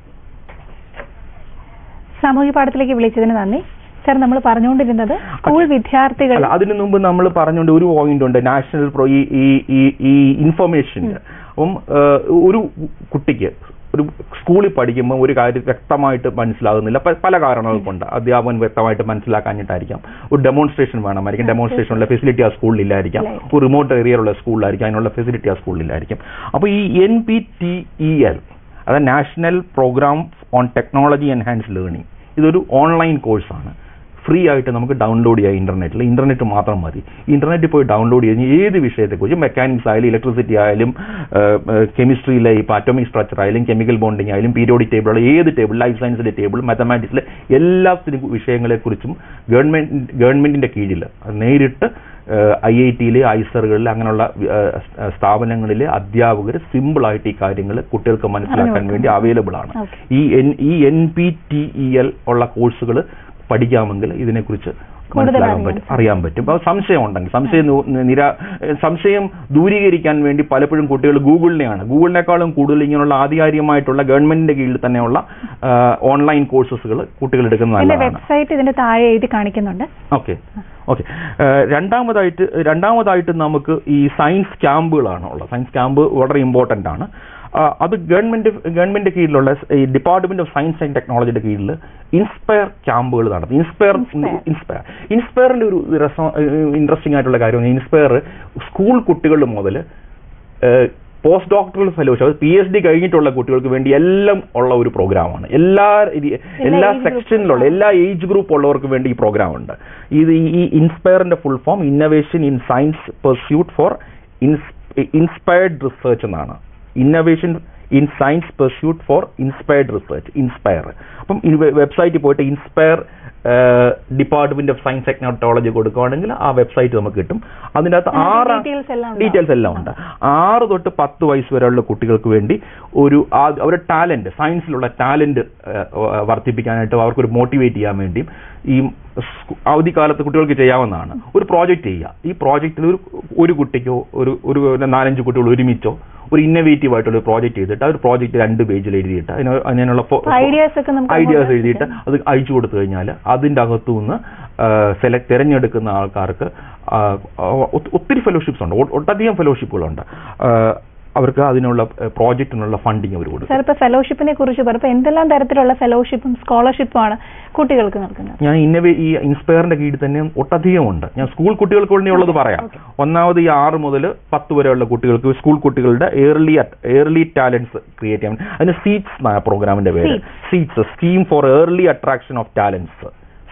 Speaker 1: സാമൂഹിക പാഠത്തിലേക്ക് വിളിച്ചതിന് നന്ദി സാർ നമ്മൾ പറഞ്ഞുകൊണ്ടിരുന്നത് സ്കൂൾ വിദ്യാർത്ഥികൾ
Speaker 2: അല്ല അതിനു മുമ്പ് നമ്മൾ പറഞ്ഞുകൊണ്ട് ഒരു പോയിന്റ് ഉണ്ട് നാഷണൽ പ്രോ ഈ ഈ ഈ ഈ ഇൻഫർമേഷൻ അപ്പം ഏഹ്, ഒരു കുട്ടിക്ക് ഒരു സ്കൂളിൽ പഠിക്കുമ്പോൾ ഒരു കാര്യം വ്യക്തമായിട്ട് മനസ്സിലാകുന്നില്ല പ- പല കാരണങ്ങൾ കൊണ്ട് അധ്യാപകൻ വ്യക്തമായിട്ട് മനസ്സിലാക്കാഞ്ഞിട്ടായിരിക്കാം ഒരു ഡെമോൺസ്ട്രേഷൻ വേണമായിരിക്കും ഡെമോൺസ്ട്രേഷനുള്ള ഫെസിലിറ്റി ആ സ്കൂളിലില്ലായിരിക്കാം ഒരു റിമോട്ട് ഏരിയയിലുള്ള സ്കൂളിലായിരിക്കും അതിനുള്ള ഫെസിലിറ്റി ആ സ്കൂളിലില്ലായിരിക്കും അപ്പോൾ ഈ N P T E L അതായത് national programme on technology enhance learning ഇതൊരു ഓൺലൈൻ കോഴ്സാണ് ഫ്രീ ആയിട്ട് നമുക്ക് ഡൗൺലോഡ് ചെയ്യാം ഇന്റർനെറ്റിൽ ഇന്റർനെറ്റ് മാത്രം മതി ഇന്റർനെറ്റിൽ പോയി ഡൗൺലോഡ് ചെയ്ത് ഏത് വിഷയത്തെക്കുറിച്ച് മെക്കാനിക്സ് ആയാലും ഇലക്ട്രിസിറ്റി ആയാലും കെമിസ്ട്രിയിലെ ഇപ്പോൾ അറ്റോമിക് സ്ട്രക്ചർ ആയാലും കെമിക്കൽ ബോണ്ടിങ് ആയാലും പീരിയോഡിക് ടേബിൾ ഏത് ടേബിൾ ലൈഫ് സയൻസിലെ ടേബിൾ മാത്തമാറ്റിക്സിലെ എല്ലാ വിഷയങ്ങളെക്കുറിച്ചും ഗവൺമെന്റ് ഗവൺമെന്റിന്റെ കീഴിൽ അത് നേരിട്ട് ഐ ഐ ടിയിലെ ഐസറുകളിൽ അങ്ങനെയുള്ള ഏഹ്, സ്ഥാപനങ്ങളിലെ അധ്യാപകർ സിമ്പിൾ ആയിട്ട് ഈ കാര്യങ്ങൾ കുട്ടികൾക്ക് മനസ്സിലാക്കാൻ വേണ്ടി അവൈലബിൾ ആണ്
Speaker 1: Okay.
Speaker 2: ഈ എൻ ഈ N P T E L ഉള്ള കോഴ്സുകൾ പഠിക്കാമെങ്കിൽ ഇതിനെക്കുറിച്ച്
Speaker 1: കൂടുതൽ
Speaker 2: മനസ്സിലാക്കാൻ
Speaker 1: അറിയാൻ
Speaker 2: പറ്റും അറിയാൻ പറ്റും അപ്പോൾ സംശയം ഉണ്ടെങ്കിൽ സംശയം നു- നിരാ സംശയം ദൂരീകരിക്കാൻ വേണ്ടി പലപ്പോഴും കുട്ടികൾ ഗൂഗിളിനെയാണ് ഗൂഗിളിനേക്കാളും കൂടുതൽ ഇങ്ങനെയുള്ള ആധികാരികമായിട്ടുള്ള ഗവൺമെന്റിന്റെ കീഴിൽ തന്നെയുള്ള ഓൺലൈൻ കോഴ്സുകൾ കുട്ടികൾ എടുക്കുന്നത്
Speaker 1: ഇതിന്റെ
Speaker 2: നല്ലതാണ്
Speaker 1: വെബ്സൈറ്റ് ഇതിന്റെ താഴെ എഴുതി കാണിക്കുന്നുണ്ട്
Speaker 2: ഓക്കെ ഓക്കെ രണ്ടാമതായിട്ട് രണ്ടാമതായിട്ട് നമുക്ക് ഈ സയൻസ് ക്യാമ്പുകളാണ് ഉള്ളത് സയൻസ് ക്യാമ്പ് വളരെ ഇമ്പോർട്ടൻ്റ് ആണ് ആ, അത് ഗവൺമെന്റ് ഗവൺമെന്റ് കീഴിലുള്ള സ് ഈ ഡിപ്പാർട്ട്മെന്റ് ഓഫ് സയൻസ് ആൻഡ് ടെക്നോളജിയുടെ കീഴിൽ ഇൻസ്പയർ ക്യാമ്പുകൾ നടത്തും ഇൻസ്പയർ
Speaker 1: Inspire.
Speaker 2: ഇൻസ്പയർ ഇൻസ്പയറിന്റെ ഒരു രസം ഇൻട്രസ്റ്റിംഗ് ആയിട്ടുള്ള കാര്യം ഇൻസ്പയർ സ്കൂൾ കുട്ടികൾ മുതൽ post doctoral fellowship P H D കഴിഞ്ഞിട്ടുള്ള കുട്ടികൾക്ക് വേണ്ടി എല്ലാം ഉള്ള ഒരു പ്രോഗ്രാമാണ് എല്ലാ രീ- എല്ലാ
Speaker 1: age group
Speaker 2: സെക്ഷനിലുള്ള എല്ലാ ഏജ് ഗ്രൂപ്പ് ഉള്ളവർക്ക് വേണ്ടി ഈ പ്രോഗ്രാം ഉണ്ട് ഇത് ഈ ഇൻസ്പയറിന്റെ full form innovation in science pursuit for inspired research എന്നാണ് innovation in science pursuit for inspired research inspire അപ്പം ഈ വെബ്സൈറ്റിൽ പോയിട്ട് inspire department of science technology കൊടുക്കുകയാണെങ്കിൽ ആ വെബ്സൈറ്റ് നമുക്ക് കിട്ടും അതിൻ്റെ അകത്ത് ആറ്
Speaker 1: ഡീറ്റെയിൽസ് എല്ലാം ഉണ്ടാവും.
Speaker 2: ഡീറ്റെയിൽസ് എല്ലാം ഉണ്ട് ആറ് തൊട്ട് പത്ത് വയസ്സ് വരെയുള്ള കുട്ടികൾക്ക് വേണ്ടി ഒരു ആ- അവരുടെ ടാലന്റ് സയൻസിലുള്ള ടാലന്റ് വർദ്ധിപ്പിക്കാനായിട്ട് അവർക്കൊരു മോട്ടിവേറ്റ് ചെയ്യാൻ വേണ്ടിയും ഈ സ്കൂ- അവധിക്കാലത്ത് കുട്ടികൾക്ക് ചെയ്യാവുന്നതാണ് ഒരു പ്രോജക്റ്റ് ചെയ്യുക ഈ പ്രോജക്റ്റിൽ ഒരു ഒരു കുട്ടിക്കോ ഒരു ഒരു നാലഞ്ച് കുട്ടികൾ ഒരുമിച്ചോ ഒരു ഇന്നവേറ്റീവ് ആയിട്ടുള്ള ഒരു പ്രോജക്റ്റ് ചെയ്തിട്ട് ആ ഒരു പ്രോജക്റ്റ് രണ്ട് പേജിൽ എഴുതിയിട്ട് അതിന് അതിനുള്ള
Speaker 1: ഐഡിയാസ് ഒക്കെ നമുക്ക്
Speaker 2: ഐഡിയാസ്
Speaker 1: അങ്ങോട്ട്
Speaker 2: എഴുതിയിട്ട് അത് അയച്ചു കൊടുത്തു കഴിഞ്ഞാൽ അതിൻ്റെ അകത്തു നിന്ന് സെലക്ട് തിരഞ്ഞെടുക്കുന്ന ആൾക്കാർക്ക് ആ, ഒ- ഒത്തിരി ഫെലോഷിപ്സ് ഉണ്ട് ഒ- ഒട്ടധികം ഫെലോഷിപ്പുകളുണ്ട് ആ, അവർക്ക് അതിനുള്ള പ്രോജക്റ്റിനുള്ള ഫണ്ടിങ് അവർ കൊടുക്കും
Speaker 1: സാർ ഇപ്പൊ ഫെലോഷിപ്പിനെ കുറിച്ച് പറഞ്ഞപ്പോൾ എന്തെല്ലാം തരത്തിലുള്ള ഫെലോഷിപ്പും സ്കോളർഷിപ്പും ആണ് കുട്ടികൾക്ക് നൽകുന്നത്
Speaker 2: ഞാൻ ഇന്നവേ ഈ ഇൻസ്പയറിന്റെ കീഴിൽ തന്നെ ഒട്ടധികം ഉണ്ട് ഞാൻ സ്കൂൾ കുട്ടികൾക്ക് വേണ്ടിയുള്ളത് പറയാം ഒന്നാമത് ഈ ആറ് മുതൽ പത്ത് വരെയുള്ള കുട്ടികൾക്ക് സ്കൂൾ കുട്ടികളുടെ ഏർലി ഏർലി ടാലൻസ് ക്രിയേറ്റ് ചെയ്യാൻ അതിന് സീറ്റ്സ് പ്രോഗ്രാമിന്റെ പേര് SEATS scheme for early attraction of talents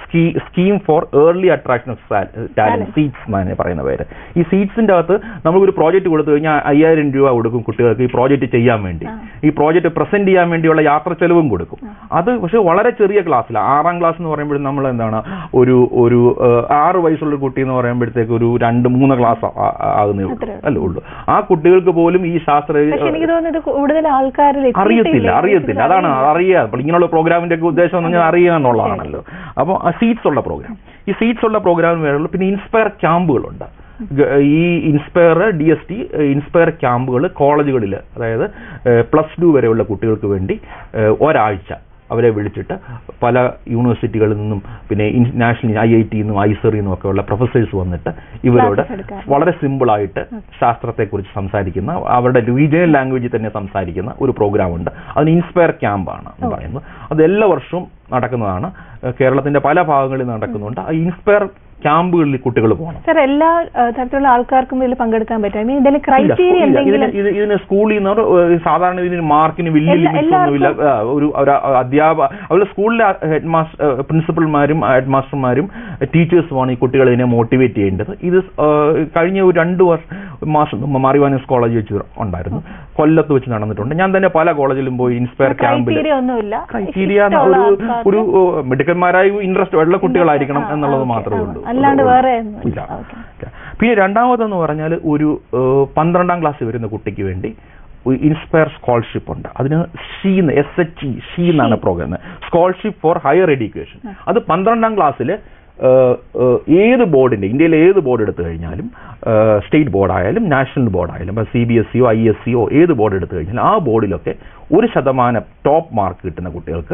Speaker 2: scheme for early attraction of talent SEATS എന്നാണ് പറയുന്ന പേര് ഈ സീറ്റ്സിന്റെ അകത്ത് നമ്മളൊരു പ്രോജക്റ്റ് കൊടുത്തു കഴിഞ്ഞാൽ അയ്യായിരം രൂപ കൊടുക്കും കുട്ടികൾക്ക് ഈ പ്രോജക്റ്റ് ചെയ്യാൻ വേണ്ടി ഈ പ്രോജക്റ്റ് പ്രസന്റ് ചെയ്യാൻ വേണ്ടിയുള്ള യാത്ര ചെലവും കൊടുക്കും അത് പക്ഷെ വളരെ ചെറിയ ക്ലാസ്സിലാണ് ആറാം ക്ലാസ് എന്ന് പറയുമ്പോൾ നമ്മൾ എന്താണ് ഒരു ഒരു ഏഹ്, ആറ് വയസ്സുള്ള ഒരു കുട്ടി എന്ന് പറയുമ്പോഴത്തേക്ക് ഒരു രണ്ട് മൂന്ന് ക്ലാസ് ആകുന്നേ ഉള്ളൂ
Speaker 1: അത്രേ
Speaker 2: അല്ലേ ഉള്ളൂ ആ കുട്ടികൾക്ക് പോലും ഈ ശാസ്ത്ര
Speaker 1: പക്ഷെ എനിക്ക് തോന്നുന്നു ഇത് കൂടുതൽ ആൾക്കാരിൽ
Speaker 2: അറിയത്തില്ല
Speaker 1: എത്തിയിട്ടില്ല.
Speaker 2: അറിയത്തില്ല അതാണ് അറിയാം അപ്പോൾ ഇങ്ങനെയുള്ള പ്രോഗ്രാമിന്റെ ഒക്കെ ഉദ്ദേശം എന്ന് പറഞ്ഞാൽ അറിയുക എന്നുള്ളതാണല്ലോ അപ്പോൾ സീറ്റ്സ് ഉള്ള പ്രോഗ്രാം ഈ സീറ്റ്സ് ഉള്ള പ്രോഗ്രാമിന് വേറുള്ളൂ പിന്നെ ഇൻസ്പയർ ക്യാമ്പുകളുണ്ട് ഗ- ഈ inspire D S T inspire ക്യാമ്പുകൾ കോളേജുകളിൽ അതായത് പ്ലസ് ടു വരെയുള്ള കുട്ടികൾക്ക് വേണ്ടി ഏഹ്, ഒരാഴ്ച അവരെ വിളിച്ചിട്ട് പല യൂണിവേഴ്സിറ്റികളിൽ നിന്നും പിന്നെ ഇൻ- നാഷണൽ ഐ ഐ ടി നിന്നും ഐസറിൽ നിന്നും ഒക്കെ ഉള്ള പ്രൊഫസേഴ്സ് വന്നിട്ട് ഇവരോട്
Speaker 1: Classes എടുക്കാൻ.
Speaker 2: വളരെ സിമ്പിളായിട്ട് ശാസ്ത്രത്തെക്കുറിച്ച് സംസാരിക്കുന്ന അവരുടെ റീജിയണൽ ലാംഗ്വേജിൽ തന്നെ സംസാരിക്കുന്ന ഒരു പ്രോഗ്രാം ഉണ്ട് അതിന് ഇൻസ്പയർ ക്യാമ്പാണ് എന്ന് പറയുന്നത് അത് എല്ലാ വർഷവും നടക്കുന്നതാണ് ഏഹ് കേരളത്തിന്റെ പല ഭാഗങ്ങളിൽ നടക്കുന്നുണ്ട് ആ ഇൻസ്പയർ ക്യാമ്പുകളിൽ കുട്ടികൾ പോകണം
Speaker 1: സാർ എല്ലാ ആ, തരത്തിലുള്ള ആൾക്കാർക്കും ഇതിൽ പങ്കെടുക്കാൻ പറ്റും ഐ മീൻ ഇതിൽ
Speaker 2: ഇല്ല,
Speaker 1: ക്രൈറ്റീരിയ
Speaker 2: ഇല്ല. ഇതിന്
Speaker 1: എന്തെങ്കിലും
Speaker 2: ഇത് ഇതിന് സ്കൂളിൽ നിന്ന് ഒരു, ഏഹ്, സാധാരണ ഇതിന് മാർക്കിന് വലിയ
Speaker 1: എല്ലാ-
Speaker 2: ലിമിറ്റ്സ് ഒന്നുമില്ല ആ, ഒരു ഒരു അധ്യാപക അവരുടെ സ്കൂളിലെ ഹെഡ് മാസ്റ്റർ പ്രിൻസിപ്പൽമാരും ഹെഡ് മാസ്റ്റർമാരും ടീച്ചേഴ്സുമാണ് ഈ കുട്ടികളെ ഇതിനെ മോട്ടിവേറ്റ് ചെയ്യേണ്ടത് ഇത് ഏഹ്, കഴിഞ്ഞ ഒരു രണ്ട് വർഷം മാസം മുമ്പ് മാറിവാനസ് കോളേജ് വെച്ച് ഉണ്ടായിരുന്നു കൊല്ലത്ത് വെച്ച് നടന്നിട്ടുണ്ട് ഞാൻ തന്നെ പല കോളേജിലും പോയി ഇൻസ്പയർ ക്യാമ്പിൽ
Speaker 1: ക്രൈറ്റീരിയ ഒന്നുമില്ല
Speaker 2: ക്രൈറ്റീരിയ
Speaker 1: ഇഷ്ടമുള്ള
Speaker 2: ഒരു
Speaker 1: ആൾക്കാർക്ക്
Speaker 2: ഒരു മിടുക്കന്മാരായി ഇൻട്രസ്റ്റ് ഉള്ള കുട്ടികളായിരിക്കണം
Speaker 1: ആ,
Speaker 2: എന്നുള്ളത്
Speaker 1: ഓക്കേ,
Speaker 2: മാത്രമേ
Speaker 1: ആ.
Speaker 2: ഉള്ളൂ
Speaker 1: അല്ലാണ്ട് വേറെ
Speaker 2: ഇല്ല
Speaker 1: ഒന്നുമില്ല. ഓക്കേ.
Speaker 2: പിന്നെ രണ്ടാമതെന്ന് പറഞ്ഞാൽ ഒരു ഏഹ്, പന്ത്രണ്ടാം ക്ലാസ് വരുന്ന കുട്ടിക്ക് വേണ്ടി ഇൻസ്പയർ സ്കോളർഷിപ്പ് ഉണ്ട് അതിന് SHE S H E SHE എന്നാണ് programme scholarship for higher education അത് പന്ത്രണ്ടാം ക്ലാസ്സിൽ ഏത് ബോർഡിന്റെ ഇന്ത്യയിലെ ഏത് ബോർഡ് എടുത്തു കഴിഞ്ഞാലും സ്റ്റേറ്റ് ബോർഡായാലും നാഷണൽ ബോർഡായാലും ഇപ്പം സി ബി എസ് സിയോ ഐ എസ് സിയോ ഏത് ബോർഡ് എടുത്തു കഴിഞ്ഞാലും ആ ബോർഡിലൊക്കെ ഒരു ശതമാനം ടോപ്പ് മാർക്ക് കിട്ടുന്ന കുട്ടികൾക്ക്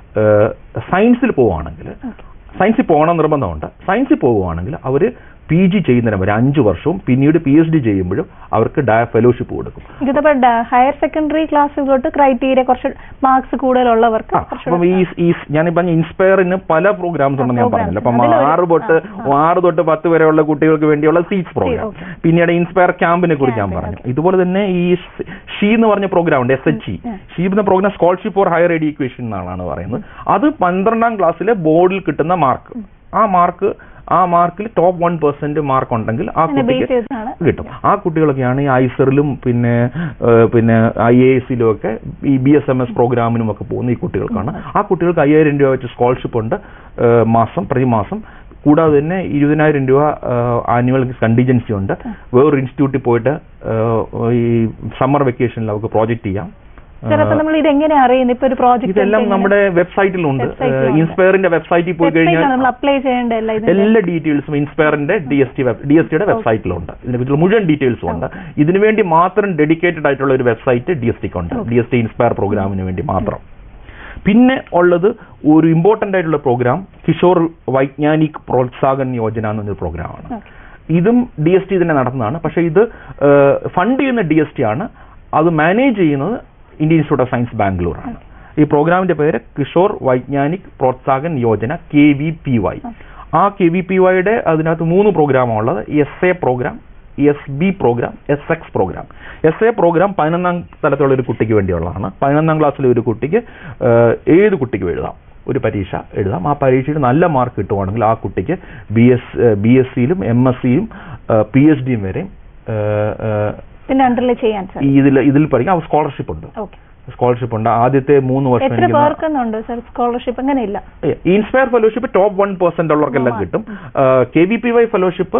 Speaker 2: സയൻസിൽ പോവുകയാണെങ്കിൽ സയൻസിൽ പോകണം നിർബന്ധമുണ്ട് സയൻസിൽ പോവുകയാണെങ്കിൽ അവർ പി ജി ചെയ്യുന്നതിന് വരെ അഞ്ച് വർഷവും പിന്നീട് പി എച്ച് ഡി ചെയ്യുമ്പോഴും അവർക്ക് ഡയ ഫെലോഷിപ്പ് കൊടുക്കും
Speaker 1: ഇതിപ്പോ ഹയർ സെക്കൻഡറി ക്ലാസ്സിലോട്ട് ക്രൈറ്റീരിയ കുറച്ച് മാർക്സ് കൂടുതലുള്ളവർക്ക്
Speaker 2: ആ, അപ്പം ഈ ഈ ഞാൻ പറഞ്ഞ ഇൻസ്പയറിന് പല പ്രോഗ്രാംസ് ഉണ്ടെന്ന് ഞാൻ
Speaker 1: programs.
Speaker 2: പറഞ്ഞല്ലോ അപ്പം
Speaker 1: അതിലൊരു-
Speaker 2: ആറ് തൊട്ട് ആറ് തൊട്ട് പത്ത് വരെയുള്ള കുട്ടികൾക്ക് വേണ്ടിയുള്ള സീറ്റ്സ് പ്രോഗ്രാം
Speaker 1: okay.
Speaker 2: പിന്നീട് ഇൻസ്പയർ ക്യാമ്പിനെ കുറിച്ച് ഞാൻ
Speaker 1: Camp,
Speaker 2: പറഞ്ഞു ഇതുപോലെ തന്നെ ഈ സ് ഷീ എന്ന് പറഞ്ഞ പ്രോഗ്രാം ഉണ്ട് എസ് എച്ച് ഇ ഷീ എന്ന programme scholarship for higher education എന്നാണ് പറയുന്നത് അത് പന്ത്രണ്ടാം ക്ലാസ്സിലെ ബോർഡിൽ കിട്ടുന്ന മാർക്ക് ആ മാർക്ക് ആ മാർക്കിൽ ടോപ്പ് വൺ പെർസെന്റ് മാർക്ക് ഉണ്ടെങ്കിൽ ആ
Speaker 1: അതിനെ ബേസ്
Speaker 2: കുട്ടിക്ക്
Speaker 1: ചെയ്താണ്
Speaker 2: കിട്ടും ആ കുട്ടികളൊക്കെയാണ് ഈ ഐസറിലും പിന്നെ ഏഹ്, പിന്നെ ഐ എ എസിലും ഒക്കെ ഈ ബി എസ് എം എസ് പ്രോഗ്രാമിനും ഒക്കെ പോകുന്ന ഈ കുട്ടികൾക്കാണ് ആ കുട്ടികൾക്ക് അയ്യായിരം രൂപ വെച്ച് സ്കോളർഷിപ്പ് ഉണ്ട് ഏഹ്, മാസം പ്രതിമാസം കൂടാതെ തന്നെ ഇരുപതിനായിരം രൂപ ആനുവൽ കണ്ടിജൻസി ഉണ്ട് വേറൊരു ഇൻസ്റ്റിറ്റ്യൂട്ടിൽ പോയിട്ട് ഏഹ്, ഈ സമ്മർ വെക്കേഷനിൽ അവർക്ക് പ്രോജക്റ്റ് ചെയ്യാം
Speaker 1: സാർ അപ്പൊ നമ്മൾ ഇത് എങ്ങനെ അറിയുന്നത് ഇപ്പൊ ഒരു പ്രോജക്ട്
Speaker 2: ഇതെല്ലാം നമ്മുടെ വെബ്സൈറ്റിലുണ്ട്
Speaker 1: വെബ്സൈറ്റിലുണ്ട്.
Speaker 2: ഇൻസ്പയറിന്റെ വെബ്സൈറ്റിൽ പോയി കഴിഞ്ഞാൽ
Speaker 1: നമ്മൾ അപ്ലൈ ചെയ്യേണ്ട എല്ലാ ഇതിന്റെ
Speaker 2: എല്ലാ ഡീറ്റെയിൽസും ഇൻസ്പയറിന്റെ D S T D S ടിയുടെ വെബ്സൈറ്റിലുണ്ട് ഇതിനെക്കുറിച്ചുള്ള മുഴുവൻ ഡീറ്റെയിൽസും ഉണ്ട് ഇതിനു വേണ്ടി മാത്രം ഡെഡിക്കേറ്റഡ് ആയിട്ടുള്ള ഒരു വെബ്സൈറ്റ് ഡി എസ് ടിക്ക് ഉണ്ട് ഡി എസ് ടി ഇൻസ്പയർ പ്രോഗ്രാമിന് വേണ്ടി മാത്രം പിന്നെ ഉള്ളത് ഒരു ഇമ്പോർട്ടന്റ് ആയിട്ടുള്ള പ്രോഗ്രാം കിഷോർ വൈജ്ഞാനിക് പ്രോത്സാഹൻ യോജന എന്നൊരു പ്രോഗ്രാമാണ് ഇതും ഡി എസ് ടി തന്നെ നടത്തുന്നതാണ് പക്ഷേ ഇത് ഫണ്ട് ചെയ്യുന്ന ഡി എസ് ടി ആണ് അത് മാനേജ് ചെയ്യുന്നത് ഇന്ത്യൻ ഇൻസ്റ്റിറ്റ്യൂട്ട് ഓഫ് സയൻസ് ബാംഗ്ലൂരാണ് ഈ പ്രോഗ്രാമിന്റെ പേര് Kishore Vaigyanik Protsahan Yojana K V P Y ആ കെ വി പി വൈയുടെ അതിനകത്ത് മൂന്ന് പ്രോഗ്രാമാണ് ഉള്ളത് S A programme S B programme S X programme S A programme പതിനൊന്നാം തലത്തിലുള്ള ഒരു കുട്ടിക്ക് വേണ്ടിയുള്ളതാണ് പതിനൊന്നാം ക്ലാസ്സിലെ ഒരു കുട്ടിക്ക് ഏഹ്, ഏത് കുട്ടിക്കും എഴുതാം ഒരു പരീക്ഷ എഴുതാം ആ പരീക്ഷയിൽ നല്ല മാർക്ക് കിട്ടുവാണെങ്കിൽ ആ കുട്ടിക്ക് ബി എസ് ബി എസ് സിയിലും എം എസ് സിയും പി എച്ച് ഡിയും വരെയും ഏഹ്, ഏഹ്,
Speaker 1: പിന്നെ അണ്ടറിൽ ചെയ്യാൻ സാർ
Speaker 2: ഈ ഇതിൽ ഇതിൽ പഠിക്കാം സ്കോളർഷിപ്പ് ഉണ്ട്
Speaker 1: ഓക്കെ
Speaker 2: സ്കോളർഷിപ്പ് ഉണ്ട് ആദ്യത്തെ മൂന്ന് വർഷം
Speaker 1: എത്ര
Speaker 2: എനിക്ക് നാ-
Speaker 1: പേർക്കെന്നുണ്ട് സർ സ്കോളർഷിപ്പ് അങ്ങനെയില്ല
Speaker 2: inspire fellowship top one percent ഉള്ളവർക്കെല്ലാം കിട്ടും K V P Y fellowship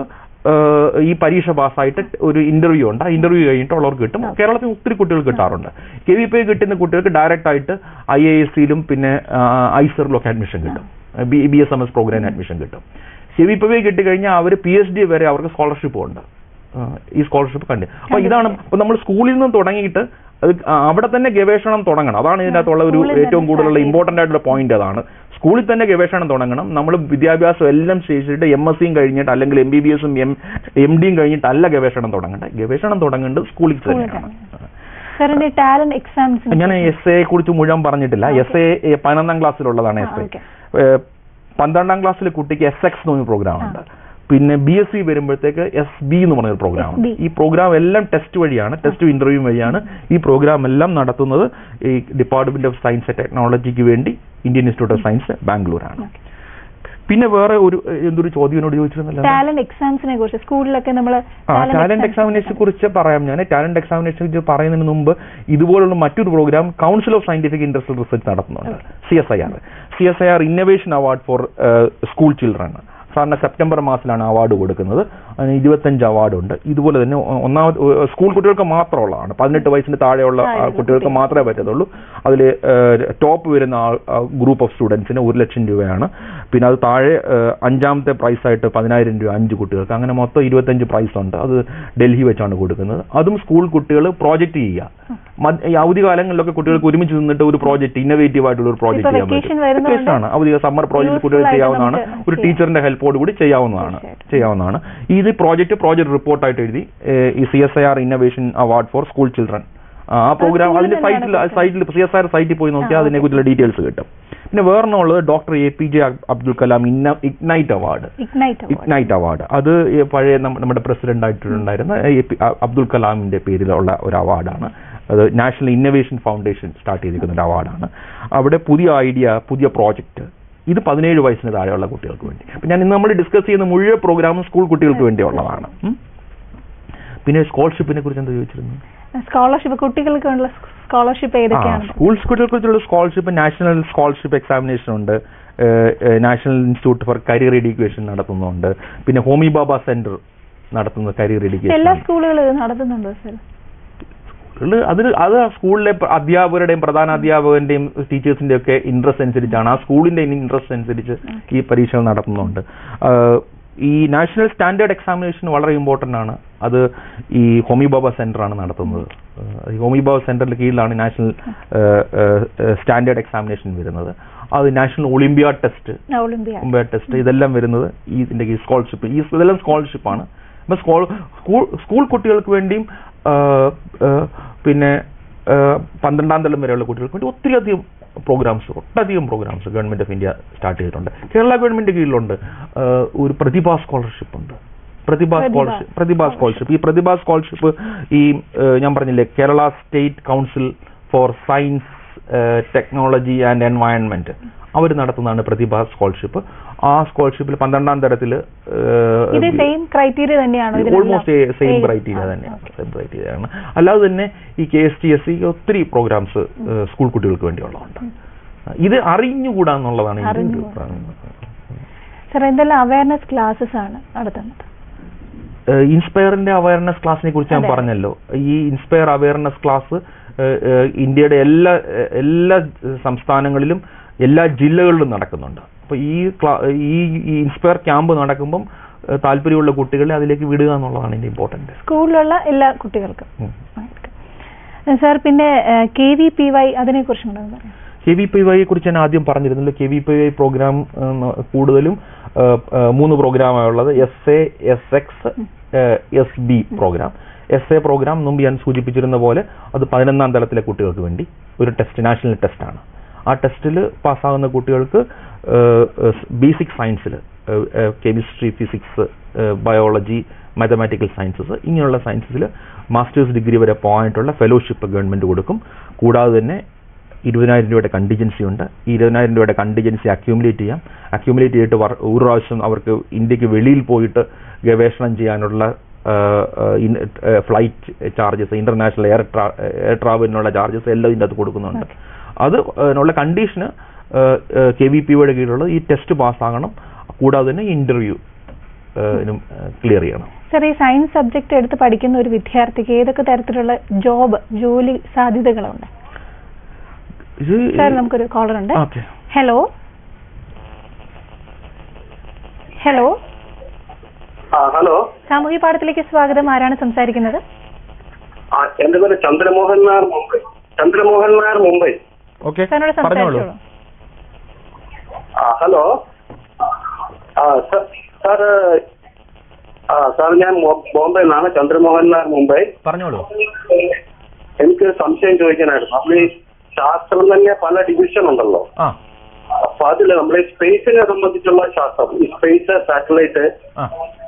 Speaker 2: ഈ പരീക്ഷ പാസ്സായിട്ട് ഒരു ഇന്റർവ്യൂ ഉണ്ട് ആ ഇന്റർവ്യൂ കഴിഞ്ഞിട്ട് ഉള്ളവർക്ക് കിട്ടും കേരളത്തിൽ ഒത്തിരി കുട്ടികൾ കിട്ടാറുണ്ട് കെ വി പി ഐ കിട്ടുന്ന കുട്ടികൾക്ക് ഡയറക്റ്റ് ആയിട്ട് ഐ എ എസ് സിയിലും പിന്നെ ഐസറിലും ഒക്കെ അഡ്മിഷൻ കിട്ടും B B S M S പ്രോഗ്രാമിന് അഡ്മിഷൻ കിട്ടും കെ വി പി ഐ കിട്ടിക്കഴിഞ്ഞാൽ അവർ പി എച്ച് ഡി വരെ അവർക്ക് സ്കോളർഷിപ്പ് ഉണ്ട് ആ, ഈ സ്കോളർഷിപ്പ് കണ്ട് അപ്പൊ ഇതാണ് ഇപ്പൊ നമ്മൾ സ്കൂളിൽ നിന്ന് തുടങ്ങിയിട്ട് അത് ആ, അവിടെ തന്നെ ഗവേഷണം തുടങ്ങണം അതാണ് ഇതിനകത്തുള്ള ഒരു
Speaker 1: സ്കൂളിൽ തന്നെ
Speaker 2: ഏറ്റവും കൂടുതലുള്ള
Speaker 1: start
Speaker 2: ഇമ്പോർട്ടന്റ് ആയിട്ടുള്ള പോയിന്റ് അതാണ് സ്കൂളിൽ തന്നെ ഗവേഷണം തുടങ്ങണം നമ്മൾ വിദ്യാഭ്യാസം എല്ലാം ചെയ്തിട്ട് എം എസ് സിയും കഴിഞ്ഞിട്ട് അല്ലെങ്കിൽ എം ബി ബി എസും എം എം ഡിയും കഴിഞ്ഞിട്ടല്ല ഗവേഷണം തുടങ്ങേണ്ടത് ഗവേഷണം തുടങ്ങേണ്ടത് സ്കൂളിൽ
Speaker 1: സ്കൂളിൽ
Speaker 2: തന്നെയാണ്
Speaker 1: സാറിന്റെ ടാലന്റ് എക്സാംസ്
Speaker 2: ഞാൻ എസ് എയെ കുറിച്ച് മുഴുവൻ പറഞ്ഞിട്ടില്ല എസ് എ പതിനൊന്നാം ക്ലാസ്സിലുള്ളതാണ്
Speaker 1: ആ,
Speaker 2: എസ് എ
Speaker 1: okay.
Speaker 2: പന്ത്രണ്ടാം ക്ലാസ്സിലെ കുട്ടിക്ക് എസ് എക്സ് എന്ന് പറഞ്ഞ പ്രോഗ്രാം ഉണ്ട് പിന്നെ ബി എസ് സി വരുമ്പോഴത്തേക്ക് എസ് ബി എന്ന് പറഞ്ഞൊരു പ്രോഗ്രാം ഉണ്ട്
Speaker 1: SB.
Speaker 2: ഈ പ്രോഗ്രാം എല്ലാം ടെസ്റ്റ് വഴിയാണ് ടെസ്റ്റ് ഇന്റർവ്യൂ വഴിയാണ് ഈ പ്രോഗ്രാം എല്ലാം നടത്തുന്നത് ഈ ഡിപ്പാർട്ട്മെന്റ് ഓഫ് സയൻസ് ആൻഡ് ടെക്നോളജിക്ക് വേണ്ടി ഇന്ത്യൻ ഇൻസ്റ്റിറ്റ്യൂട്ട് ഓഫ് സയൻസ് ബാംഗ്ലൂരാണ് പിന്നെ വേറെ ഒരു എന്തൊരു ചോദ്യം എന്നോട് ചോദിച്ചിരുന്നല്ലോ
Speaker 1: ടാലന്റ് എക്സാംസിനെ കുറിച്ച് സ്കൂളിലൊക്കെ നമ്മൾ
Speaker 2: ആ ടാലന്റ് എക്സാമിനേഷനെ കുറിച്ച് പറയാം ഞാൻ ടാലന്റ് എക്സാമിനേഷനെ കുറിച്ച് പറയുന്നതിന് മുമ്പ് ഇതുപോലുള്ള മറ്റൊരു programme council of scientific industrial research നടത്തുന്നുണ്ട് C S I R C S I R innovation award for school children സാറിന് സെപ്റ്റംബർ മാസത്തിലാണ് അവാർഡ് കൊടുക്കുന്നത് അതിന് ഇരുപത്തഞ്ച് അവാർഡുണ്ട് ഇതുപോലെ തന്നെ ഒ- ഒന്നാമത് ഒ- സ്കൂൾ കുട്ടികൾക്ക് മാത്രമുള്ളതാണ് പതിനെട്ട് വയസ്സിന് താഴെയുള്ള ആ,
Speaker 1: താഴെയുള്ള
Speaker 2: കുട്ടികൾക്ക് മാത്രമേ പറ്റത്തുള്ളൂ അതിൽ ടോപ്പ് വരുന്ന ഗ്രൂപ്പ് ഓഫ് സ്റ്റുഡൻസിന് ഒരു ലക്ഷം രൂപയാണ് പിന്നെ അത് താഴെ ആ, അഞ്ചാമത്തെ പ്രൈസായിട്ട് പതിനായിരം രൂപ അഞ്ച് കുട്ടികൾക്ക് അങ്ങനെ മൊത്തം ഇരുപത്തഞ്ച് പ്രൈസ് ഉണ്ട് അത് ഡൽഹി വെച്ചാണ് കൊടുക്കുന്നത് അതും സ്കൂൾ കുട്ടികൾ പ്രോജക്റ്റ് ചെയ്യുക മദ്- ഈ അവധി കാലങ്ങളിലൊക്കെ കുട്ടികൾക്ക് ഒരുമിച്ച് നിന്നിട്ട് ഒരു പ്രോജക്റ്റ് ഇന്നവേറ്റീവ് ആയിട്ടുള്ള ഒരു പ്രോജക്റ്റ് ചെയ്യാൻ
Speaker 1: vacation
Speaker 2: പറ്റും
Speaker 1: വരുന്നതുകൊണ്ട്
Speaker 2: Vacation ആണ് അവധി സമ്മർ പ്രോജക്റ്റ്
Speaker 1: useful
Speaker 2: കുട്ടികൾ
Speaker 1: ആയിട്ട്
Speaker 2: ചെയ്യാവുന്നതാണ്
Speaker 1: നമുക്ക്
Speaker 2: ഒരു
Speaker 1: ചെയ്യാം.
Speaker 2: ടീച്ചറിന്റെ ഹെൽപ്പോട് കൂടി ചെയ്യാവുന്നതാണ്
Speaker 1: തീർച്ചയായിട്ടും.
Speaker 2: ചെയ്യാവുന്നതാണ് ഇത് പ്രോജക്റ്റ് പ്രോജക്റ്റ് റിപ്പോർട്ടായിട്ട് എഴുതി ഏഹ്, ഈ C S I R innovation award for school children ആ പ്രോഗ്രാം
Speaker 1: സ്കൂളിൽ
Speaker 2: അതിന്റെ
Speaker 1: തന്നെയാണ്
Speaker 2: സൈറ്റിൽ
Speaker 1: കൊടുക്കുന്നത്.
Speaker 2: സൈറ്റിൽ സി എസ് ആർ സൈറ്റിൽ പോയി നോക്കിയാൽ
Speaker 1: ആ,
Speaker 2: അതിനെ കുറിച്ചുള്ള ഡീറ്റെയിൽസ് കിട്ടും പിന്നെ വേറൊന്നുള്ളത് doctor A P J Abdul Kalam ഇന്ന ignite award
Speaker 1: ignite award
Speaker 2: ignite award അത് ഈ പഴയ നമ്മ- നമ്മുടെ പ്രസിഡന്റ് ആയിട്ടുണ്ടായിരുന്ന എ പി അ- അബ്ദുൽ കലാമിന്റെ പേരിലുള്ള ഒരു അവാർഡാണ് അത് നാഷണൽ ഇന്നവേഷൻ ഫൗണ്ടേഷൻ സ്റ്റാർട്ട് ചെയ്തിരിക്കുന്ന ഒരു അവാർഡാണ് അവിടെ പുതിയ ഐഡിയ പുതിയ പ്രോജക്റ്റ് ഇത് പതിനേഴ് വയസ്സിന് താഴെയുള്ള കുട്ടികൾക്ക് വേണ്ടി അപ്പൊ ഞാൻ ഇന്ന് നമ്മൾ ഡിസ്കസ് ചെയ്യുന്ന മുഴുവൻ പ്രോഗ്രാമും സ്കൂൾ കുട്ടികൾക്ക് വേണ്ടിയുള്ളതാണ് ഉം. പിന്നെ സ്കോളർഷിപ്പിനെ കുറിച്ച് എന്താ ചോദിച്ചിരുന്നു
Speaker 1: സ്കോളർഷിപ്പ് കുട്ടികൾക്ക് വേണ്ട സ്കോളർഷിപ്പ് ഏതൊക്കെയാണ്
Speaker 2: സ്കൂൾ കുട്ടികൾക്കുള്ള സ്കോളർഷിപ്പ് നാഷണൽ സ്കോളർഷിപ്പ് എക്സാമിനേഷൻ ഉണ്ട് national institute for career education നടത്തുന്നുണ്ട് പിന്നെ ഹോമി ബാബ സെന്റർ നടത്തുന്ന കരിയർ
Speaker 1: എല്ലാ
Speaker 2: എഡ്യൂക്കേഷൻ
Speaker 1: സ്കൂളുകളും ഇത് നടത്തുന്നുണ്ടോ സർ
Speaker 2: അതിൽ അത് ആ സ്കൂളിലെ പ്ര- അധ്യാപകരുടെയും പ്രധാന അധ്യാപകന്റെയും ടീച്ചേഴ്സിന്റെ ഒക്കെ ഇൻട്രസ്റ്റ് അനുസരിച്ചാണ് ആ സ്കൂളിന്റെ ഇൻട്രസ്റ്റ് അനുസരിച്ച് ഈ പരീക്ഷകൾ നടത്തുന്നുണ്ട് ആഹ് ഈ നാഷണൽ സ്റ്റാൻഡേർഡ് എക്സാമിനേഷൻ വളരെ ഇമ്പോർട്ടന്റ് ആണ് അത് ഈ ഹോമി ബാബ സെന്റർ ആണ് നടത്തുന്നത് ആഹ് ഈ ഹോമി ബാബ സെന്ററിന്റെ കീഴിലാണ് നാഷണൽ സ്റ്റാൻഡേർഡ് എക്സാമിനേഷൻ വരുന്നത് അത് national olympiad test
Speaker 1: olympia
Speaker 2: olympiad test ഇതെല്ലാം വരുന്നത് ഈ ഇതിന്റെ ഈ സ്കോളർഷിപ്പ് ഈ ഇതെല്ലാം സ്കോളർഷിപ്പാണ് ഇപ്പൊ സ്കോൾ സ്കൂൾ സ്കൂൾ കുട്ടികൾക്ക് വേണ്ടിയും ആ, ആ, പിന്നെ ആ, പന്ത്രണ്ടാം തലം വരെയുള്ള കുട്ടികൾക്ക് വേണ്ടി ഒത്തിരി അധികം പ്രോഗ്രാംസ് ഒട്ടധികം programmes government of India start ചെയ്തിട്ടുണ്ട് കേരള ഗവൺമെന്റ് കീഴിലുണ്ട് ആ, ഒരു പ്രതിഭ സ്കോളർഷിപ്പ് ഉണ്ട് പ്രതിഭ
Speaker 1: പ്രതിഭ
Speaker 2: സ്കോളർഷിപ്പ് പ്രതിഭ സ്കോളർഷിപ്പ് ഈ പ്രതിഭ സ്കോളർഷിപ്പ് ഈ ആ, ഞാൻ പറഞ്ഞില്ലേ Kerala state council for science technology and environment അവർ നടത്തുന്നതാണ് പ്രതിഭ സ്കോളർഷിപ്പ് ആ സ്കോളർഷിപ്പിൽ പന്ത്രണ്ടാം തരത്തിൽ
Speaker 1: ഇത് സെയിം ക്രൈറ്റീരിയ തന്നെയാണോ ഇതിനെല്ലാം?
Speaker 2: ഓൾമോസ്റ്റ് സെയിം
Speaker 1: ഏ-
Speaker 2: ക്രൈറ്റീരിയ
Speaker 1: ആ,
Speaker 2: തന്നെയാണ്
Speaker 1: okay.
Speaker 2: സെയിം ക്രൈറ്റീരിയ ആണ് അല്ലാതെ തന്നെ ഈ K S T S C ഒത്തിരി പ്രോഗ്രാംസ് സ്കൂൾ കുട്ടികൾക്ക് വേണ്ടിയുള്ളതുണ്ട് ഇത് അറിഞ്ഞുകൂടാ എന്നുള്ളതാണ് ഇതിന്റെ ഒരു
Speaker 1: അറിഞ്ഞുകൂടാ.
Speaker 2: പ്രധാന-
Speaker 1: സർ എന്തെല്ലാം അവയർനെസ് ക്ലാസ്സസ് ആണ് നടത്തുന്നത്
Speaker 2: ഏഹ് ഇൻസ്പയറിന്റെ അവയർനെസ് ക്ലാസ്സിനെ കുറിച്ച് ഞാൻ
Speaker 1: അതെ.
Speaker 2: പറഞ്ഞല്ലോ ഈ ഇൻസ്പയർ അവയർനെസ് ക്ലാസ് ഏഹ്, ഏഹ്, ഇന്ത്യയുടെ എല്ലാ ഏഹ്, എല്ലാ സംസ്ഥാനങ്ങളിലും എല്ലാ ജില്ലകളിലും നടക്കുന്നുണ്ട് അപ്പൊ ഈ ക്ലാ- ഈ ഈ ഇൻസ്പയർ ക്യാമ്പ് നടക്കുമ്പം ഏഹ്, താല്പര്യമുള്ള കുട്ടികളെ അതിലേക്ക് വിടുക എന്നുള്ളതാണ് ഇതിന്റെ ഇമ്പോർട്ടന്റ്
Speaker 1: സ്കൂളിലുള്ള എല്ലാ കുട്ടികൾക്കും സാർ പിന്നെ കെ വി പി വൈ അതിനെ കുറിച്ചും കൂടെ ഒന്ന് പറയാം
Speaker 2: കെ വി പി വൈയെ കുറിച്ച് ഞാൻ ആദ്യം പറഞ്ഞിരുന്നല്ലോ K V P Y programme കൂടുതലും ആ, ആ, മൂന്ന് പ്രോഗ്രാമാണ് ഉള്ളത് S A S X S B programme S A programme മുമ്പ് ഞാൻ സൂചിപ്പിച്ചിരുന്ന പോലെ അത് പതിനൊന്നാം തലത്തിലെ കുട്ടികൾക്ക് വേണ്ടി ഒരു ടെസ്റ്റ് നാഷണൽ ടെസ്റ്റാണ് ആ ടെസ്റ്റിൽ പാസ്സാകുന്ന കുട്ടികൾക്ക് ബേസിക് സയൻസിൽ chemistry physics biology mathematical sciences ഇങ്ങനെയുള്ള സയൻസസിൽ മാസ്റ്റേഴ്സ് ഡിഗ്രി വരെ പോകാനായിട്ടുള്ള ഫെലോഷിപ്പ് ഗവൺമെന്റ് കൊടുക്കും കൂടാതെ തന്നെ ഇരുപതിനായിരം രൂപയുടെ കണ്ടിജൻസി ഉണ്ട് ഈ ഇരുപതിനായിരം രൂപയുടെ കണ്ടിജൻസി അക്യൂമുലേറ്റ് ചെയ്യാം അക്യൂമുലേറ്റ് ചെയ്തിട്ട് വർ- ഒരു പ്രാവശ്യം അവർക്ക് ഇന്ത്യക്ക് വെളിയിൽ പോയിട്ട് ഗവേഷണം ചെയ്യാനുള്ള flight charges international air air ട്രാവലിനുള്ള ചാർജസ് എല്ലാം ഇതിൻ്റെ അകത്ത് കൊടുക്കുന്നുണ്ട് അത് ഉള്ള കണ്ടീഷന് കെ വി പി യുടെ കീഴിലുള്ള ഈ ടെസ്റ്റ് പാസ്സാകണം കൂടാതെ തന്നെ ഇന്റർവ്യൂ ക്ലിയർ ചെയ്യണം
Speaker 1: സർ ഈ സയൻസ് സബ്ജക്ട് എടുത്ത് പഠിക്കുന്ന ഒരു വിദ്യാർത്ഥിക്ക് ഏതൊക്കെ തരത്തിലുള്ള ജോബ് ജോലി സാധ്യതകളുണ്ട്
Speaker 2: ഇത്
Speaker 1: സാർ നമുക്കൊരു കോളർ ഉണ്ട്
Speaker 2: ഓക്കെ
Speaker 1: ഹലോ ഹലോ
Speaker 3: ആ ഹലോ
Speaker 1: സാമൂഹ്യ പാഠത്തിലേക്ക് സ്വാഗതം ആരാണ് സംസാരിക്കുന്നത്
Speaker 3: ആ എന്റെ പേര് ചന്ദ്രമോഹൻ നായർ മുംബൈ ചന്ദ്രമോഹൻ നായർ മുംബൈ
Speaker 2: ഓക്കെ
Speaker 1: സാറിനോട്
Speaker 2: പറഞ്ഞോളൂ
Speaker 1: സംസാരിച്ചോളൂ
Speaker 3: ആ ഹലോ ആ സ- സാർ ആ സാർ ഞാൻ മോ- ബോംബെയിൽ നിന്നാണ് ചന്ദ്രമോഹൻ നായർ മുംബൈ
Speaker 2: പറഞ്ഞോളൂ
Speaker 3: എനിക്ക് സംശയം ചോദിക്കാനായിരുന്നു നമ്മൾ ഈ ശാസ്ത്രം തന്നെ പല ഡിവിഷൻ ഉണ്ടല്ലോ
Speaker 2: ആ
Speaker 3: അപ്പൊ അതില് നമ്മൾ ഈ സ്പേസിനെ സംബന്ധിച്ചുള്ള ശാസ്ത്രം ഈ സ്പേസ് സാറ്റലൈറ്റ്
Speaker 2: ആ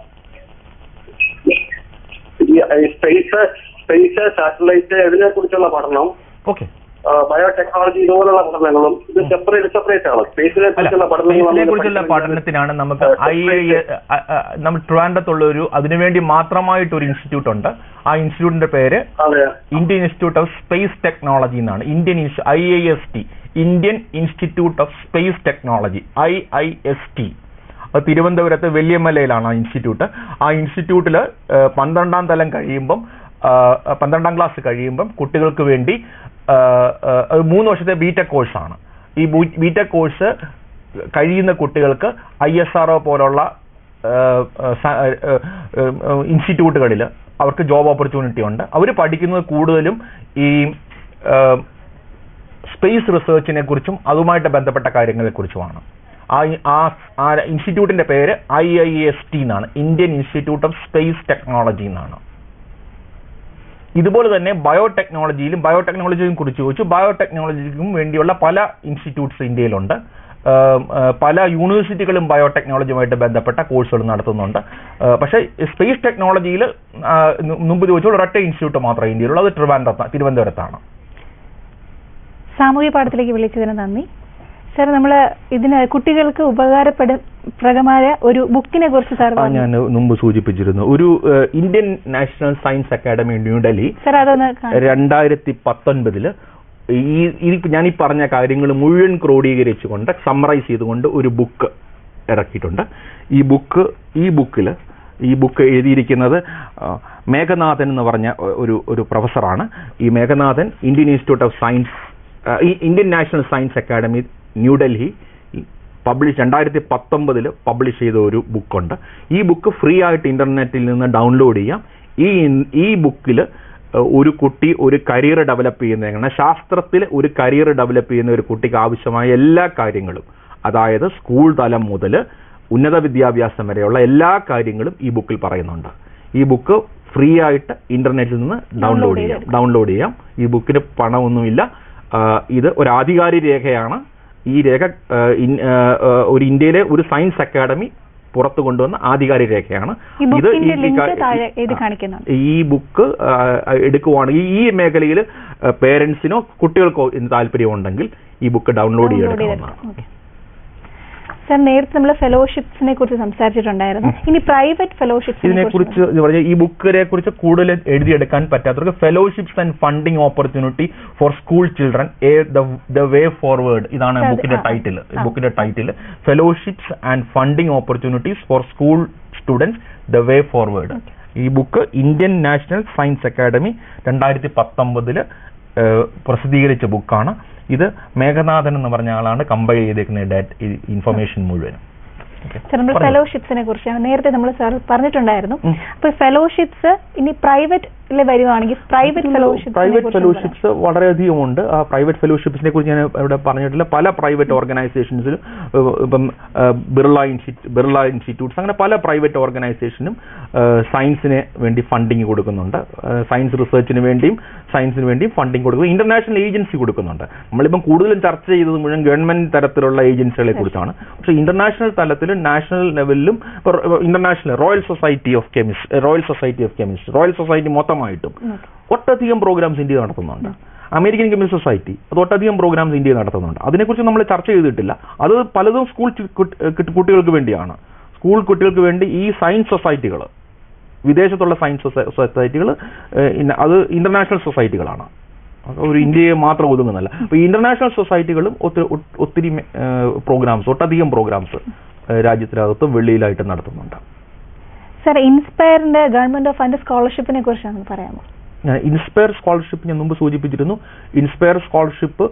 Speaker 3: ഈ സ്പേസ് സ്പേസ് സാറ്റലൈറ്റ് ഇതിനെ കുറിച്ചുള്ള പഠനം
Speaker 2: ഓക്കെ
Speaker 3: ബയോടെക്നോളജി ഇതുപോലുള്ള പഠനങ്ങളും ഇത് സെപ്പറേറ്റ് സെപ്പറേറ്റ് ആണ് സ്പേസിനെ
Speaker 2: അല്ല
Speaker 3: കുറിച്ചുള്ള പഠനങ്ങൾ
Speaker 2: സ്പേസിനെ
Speaker 3: നമ്മൾ
Speaker 2: കുറിച്ചുള്ള
Speaker 3: പഠിക്കുന്നത്
Speaker 2: പഠനത്തിനാണ് നമുക്ക്
Speaker 3: ഏഹ്,
Speaker 2: ഐ ഐ നമ്മൾ ട്രിവാൻഡത്തുള്ള ഒരു അതിനുവേണ്ടി മാത്രമായിട്ട് ഒരു ഇൻസ്റ്റിറ്റ്യൂട്ട് ഉണ്ട് ആ ഇൻസ്റ്റിറ്റ്യൂട്ടിന്റെ പേര്
Speaker 3: അതെ
Speaker 2: Indian institute of space technology എന്നാണ് Indian I I S T Indian institute of space technology I I S T അത് തിരുവനന്തപുരത്ത് വെല്ലിയമലയിലാണ് ആ ഇൻസ്റ്റിറ്റ്യൂട്ട് ആ ഇൻസ്റ്റിറ്റ്യൂട്ടിൽ പന്ത്രണ്ടാം തലം കഴിയുമ്പം ആ, പന്ത്രണ്ടാം ക്ലാസ് കഴിയുമ്പം കുട്ടികൾക്ക് വേണ്ടി ആ, ആ, അത് മൂന്ന് വർഷത്തെ ബിടെക് കോഴ്സാണ് ഈ ബിടെക് കോഴ്സ് കഴിയുന്ന കുട്ടികൾക്ക് ഐ എസ് ആർ ഒ പോലുള്ള ഇൻസ്റ്റിറ്റ്യൂട്ടുകളിൽ അവർക്ക് ജോബ് ഓപ്പർച്യൂണിറ്റി ഉണ്ട് അവർ പഠിക്കുന്നത് കൂടുതലും ഈ സ്പേസ് റിസർച്ചിനെ കുറിച്ചും അതുമായിട്ട് ബന്ധപ്പെട്ട കാര്യങ്ങളെ കുറിച്ചുമാണ് ആ ആ ആ ഇൻസ്റ്റിറ്റ്യൂട്ടിന്റെ പേര് ഐ ഐ എസ് ടി എന്നാണ് Indian institute of space technology എന്നാണ് ഇതുപോലെ തന്നെ ബയോടെക്നോളജിയിലും ബയോടെക്നോളജിയും കുറിച്ച് ചോദിച്ചു ബയോടെക്നോളജിക്കും വേണ്ടിയുള്ള പല ഇൻസ്റ്റിറ്റ്യൂട്ട്സ് ഇന്ത്യയിലുണ്ട് ആം, ആ, പല യൂണിവേഴ്സിറ്റികളും ബയോടെക്നോളജിയുമായിട്ട് ബന്ധപ്പെട്ട കോഴ്സുകൾ നടത്തുന്നുണ്ട് ആ, പക്ഷേ സ്പേസ് ടെക്നോളജിയിൽ മുമ്പ് ചോദിച്ചപ്പോൾ ഒരൊറ്റ ഇൻസ്റ്റിറ്റ്യൂട്ട് മാത്രമേ ഇന്ത്യയിലുള്ളൂ അത് ട്രിവാൻഡ്രത്ത് തിരുവനന്തപുരത്താണ്
Speaker 1: സാമൂഹ്യ പാഠത്തിലേക്ക് വിളിച്ചതിന് നന്ദി സാർ നമ്മൾ ഇതിന് കുട്ടികൾക്ക് ഉപകാരപ്പെടും പ്രകമായ ഒരു ബുക്കിനെ കുറിച്ച് സാർ
Speaker 2: ആ,
Speaker 1: പറഞ്ഞു
Speaker 2: ഞാൻ മുമ്പ് സൂചിപ്പിച്ചിരുന്നു ഒരു ഏഹ്, Indian national science academy New Delhi
Speaker 1: sir അതൊന്ന് കാണി-
Speaker 2: രണ്ടായിരത്തി പത്തൊൻപതില് ഈ ഈ ഞാൻ ഈ പറഞ്ഞ കാര്യങ്ങൾ മുഴുവൻ ക്രോഡീകരിച്ചുകൊണ്ട് സമ്മറൈസ് ചെയ്തുകൊണ്ട് ഒരു ബുക്ക് ഇറക്കിയിട്ടുണ്ട് ഈ ബുക്ക് ഈ ബുക്കിൽ ഈ ബുക്ക് എഴുതിയിരിക്കുന്നത് ആ, മേഘനാഥൻ എന്ന് പറഞ്ഞ ഒ- ഒരു ഒരു പ്രൊഫസറാണ് ഈ Meghanathan Indian institute of science ആ, ഈ Indian national science academy New Delhi publish രണ്ടായിരത്തി പത്തൊമ്പതിൽ പബ്ലിഷ് ചെയ്ത ഒരു ബുക്കുണ്ട് ഈ ബുക്ക് ഫ്രീ ആയിട്ട് ഇന്റർനെറ്റിൽ നിന്ന് ഡൗൺലോഡ് ചെയ്യാം ഈ ഈ ബുക്കിൽ ഒരു കുട്ടി ഒരു കരിയർ ഡെവലപ്പ് ചെയ്യുന്ന എങ്ങനെ ശാസ്ത്രത്തിൽ ഒരു കരിയർ ഡെവലപ്പ് ചെയ്യുന്ന ഒരു കുട്ടിക്ക് ആവശ്യമായ എല്ലാ കാര്യങ്ങളും അതായത് സ്കൂൾ തലം മുതൽ ഉന്നത വിദ്യാഭ്യാസം വരെയുള്ള എല്ലാ കാര്യങ്ങളും ഈ ബുക്കിൽ പറയുന്നുണ്ട് ഈ ബുക്ക് ഫ്രീ ആയിട്ട് ഇന്റർനെറ്റിൽ നിന്ന് ഡൗൺലോഡ് ചെയ്യാം ഡൗൺലോഡ് ചെയ്യാം ഈ ബുക്കിന് പണമൊന്നുമില്ല ആ, ഇത് ഒരു ആധികാരിക രേഖയാണ് ഈ രേഖ ആ, ഇൻ- ആ, ആ, ഒരു ഇന്ത്യയിലെ ഒരു സയൻസ് അക്കാദമി പുറത്തു കൊണ്ടുവന്ന ആധികാരിക രേഖയാണ്
Speaker 1: ഈ ബുക്കിന്റെ
Speaker 2: ഈ
Speaker 1: ലിങ്ക്
Speaker 2: കാ-
Speaker 1: താഴെ
Speaker 2: ആ.
Speaker 1: എഴുതി കാണിക്കുന്നുണ്ട്
Speaker 2: ഈ ബുക്ക് എടുക്കുവാണെങ്കിൽ ഈ മേഖലയിൽ പേരൻസിനോ കുട്ടികൾക്കോ ഇന്ന് താല്പര്യമുണ്ടെങ്കിൽ ഈ ബുക്ക് ഡൗൺലോഡ്
Speaker 1: ഡൗൺലോഡ്
Speaker 2: ചെയ്തെടുക്കാവുന്നതാണ്
Speaker 1: ചെയ്തെടുക്കാം ഓക്കെ സാർ നേരത്തെ നമ്മൾ ഫെലോഷിപ്സിനെ കുറിച്ച് സംസാരിച്ചിട്ടുണ്ടായിരുന്നു ഇനി പ്രൈവറ്റ് ഫെലോഷിപ്സിനെ
Speaker 2: ഇതിനെക്കുറിച്ച് ഇത് പറഞ്ഞ ഈ ബുക്കിനെ കുറിച്ച് കൂടുതൽ എഴുതിയെടുക്കാൻ പറ്റാത്തവർക്ക് fellowships and funding opportunity for school children the way forward ഇതാണ്
Speaker 1: അതെ,
Speaker 2: ബുക്കിന്റെ
Speaker 1: ആ,
Speaker 2: ടൈറ്റിൽ
Speaker 1: ആ.
Speaker 2: ബുക്കിന്റെ title fellowships and funding opportunities for school students the way forward ഈ book Indian national science academy രണ്ടായിരത്തി പത്തൊമ്പതില് പ്രസിദ്ധീകരിച്ച ബുക്കാണ് ഇത് മേഘനാഥൻ എന്ന് പറഞ്ഞ ആളാണ് കമ്പൈൽ ചെയ്തേക്കുന്ന ഡാറ്റ ഇൻഫർമേഷൻ മുഴുവനും
Speaker 1: സാർ നമ്മൾ
Speaker 2: പറഞ്ഞോ.
Speaker 1: ഫെലോഷിപ്സിനെ കുറിച്ച് നേരത്തെ നമ്മൾ സാർ പറഞ്ഞിട്ടുണ്ടായിരുന്നു
Speaker 2: ഉം.
Speaker 1: അപ്പൊ ഫെലോഷിപ്സ് ഇനി പ്രൈവറ്റിൽ വരുവാണെങ്കിൽ പ്രൈവറ്റ് ഫെലോഷിപ്സ്
Speaker 2: പ്രൈവറ്റ് ഫെലോഷിപ്സ് വളരെയധികം ഉണ്ട് ആ പ്രൈവറ്റ് ഫെലോഷിപ്സിനെ കുറിച്ച് ഞാൻ ഇവിടെ പറഞ്ഞിട്ടില്ല പല പ്രൈവറ്റ് ഓർഗനൈസേഷൻസിലും ഇപ്പം ആ, ബിർള ഇൻസ്റ്റിറ്റ്യൂട്ട് ബിർള ഇൻസ്റ്റിറ്റ്യൂട്ട്സ് അങ്ങനെ പല പ്രൈവറ്റ് ഓർഗനൈസേഷനും സയൻസിന് വേണ്ടി ഫണ്ടിങ് കൊടുക്കുന്നുണ്ട് സയൻസ് റിസർച്ചിന് വേണ്ടിയും സയൻസിന് വേണ്ടിയും ഫണ്ടിങ് കൊടുക്കുന്നു ഇന്റർനാഷണൽ ഏജൻസി കൊടുക്കുന്നുണ്ട് നമ്മളിപ്പം കൂടുതലും ചർച്ച ചെയ്തത് മുഴുവൻ ഗവൺമെന്റ് തരത്തിലുള്ള ഏജൻസികളെ കുറിച്ചാണ് പക്ഷേ ഇന്റർനാഷണൽ തലത്തിലും നാഷണൽ ലെവലിലും international royal society of chemist royal society of chemist royal society മൊത്തമായിട്ടും ഒട്ടധികം പ്രോഗ്രാംസ് ഇന്ത്യ നടത്തുന്നുണ്ട് അമേരിക്കൻ കെമിസ്റ്റ് സൊസൈറ്റി അത് ഒട്ടധികം പ്രോഗ്രാംസ് ഇന്ത്യ നടത്തുന്നുണ്ട് അതിനെക്കുറിച്ച് നമ്മൾ ചർച്ച ചെയ്തിട്ടില്ല അത് പലതും സ്കൂൾ ചി- കുട്ടി- കുട്ടി- കുട്ടികൾക്ക് വേണ്ടിയാണ് സ്കൂൾ കുട്ടികൾക്ക് വേണ്ടി ഈ സയൻസ് സൊസൈറ്റികൾ വിദേശത്തുള്ള സയൻസ് സൊസൈറ്റികൾ അത് ഇന്റർനാഷണൽ സൊസൈറ്റികളാണ് അത് ഒരു ഇന്ത്യയെ മാത്രം ഒതുങ്ങുന്നല്ല അപ്പൊ ഇന്റർനാഷണൽ സൊസൈറ്റികളും ഒത്തിരി ഒത്തിരി പ്രോഗ്രാംസ് ഒട്ടധികം പ്രോഗ്രാംസ് രാജ്യത്തിനകത്തും വെളിയിലായിട്ട് നടത്തുന്നുണ്ട്
Speaker 1: സർ ഇൻസ്പയറിന്റെ ഗവൺമെന്റ് ഓഫ് ഫണ്ട് സ്കോളർഷിപ്പിനെ കുറിച്ചാണ് പറയാമോ
Speaker 2: ഞാൻ ഇൻസ്പയർ സ്കോളർഷിപ്പ് ഞാൻ മുമ്പ് സൂചിപ്പിച്ചിരുന്നു ഇൻസ്പയർ സ്കോളർഷിപ്പ്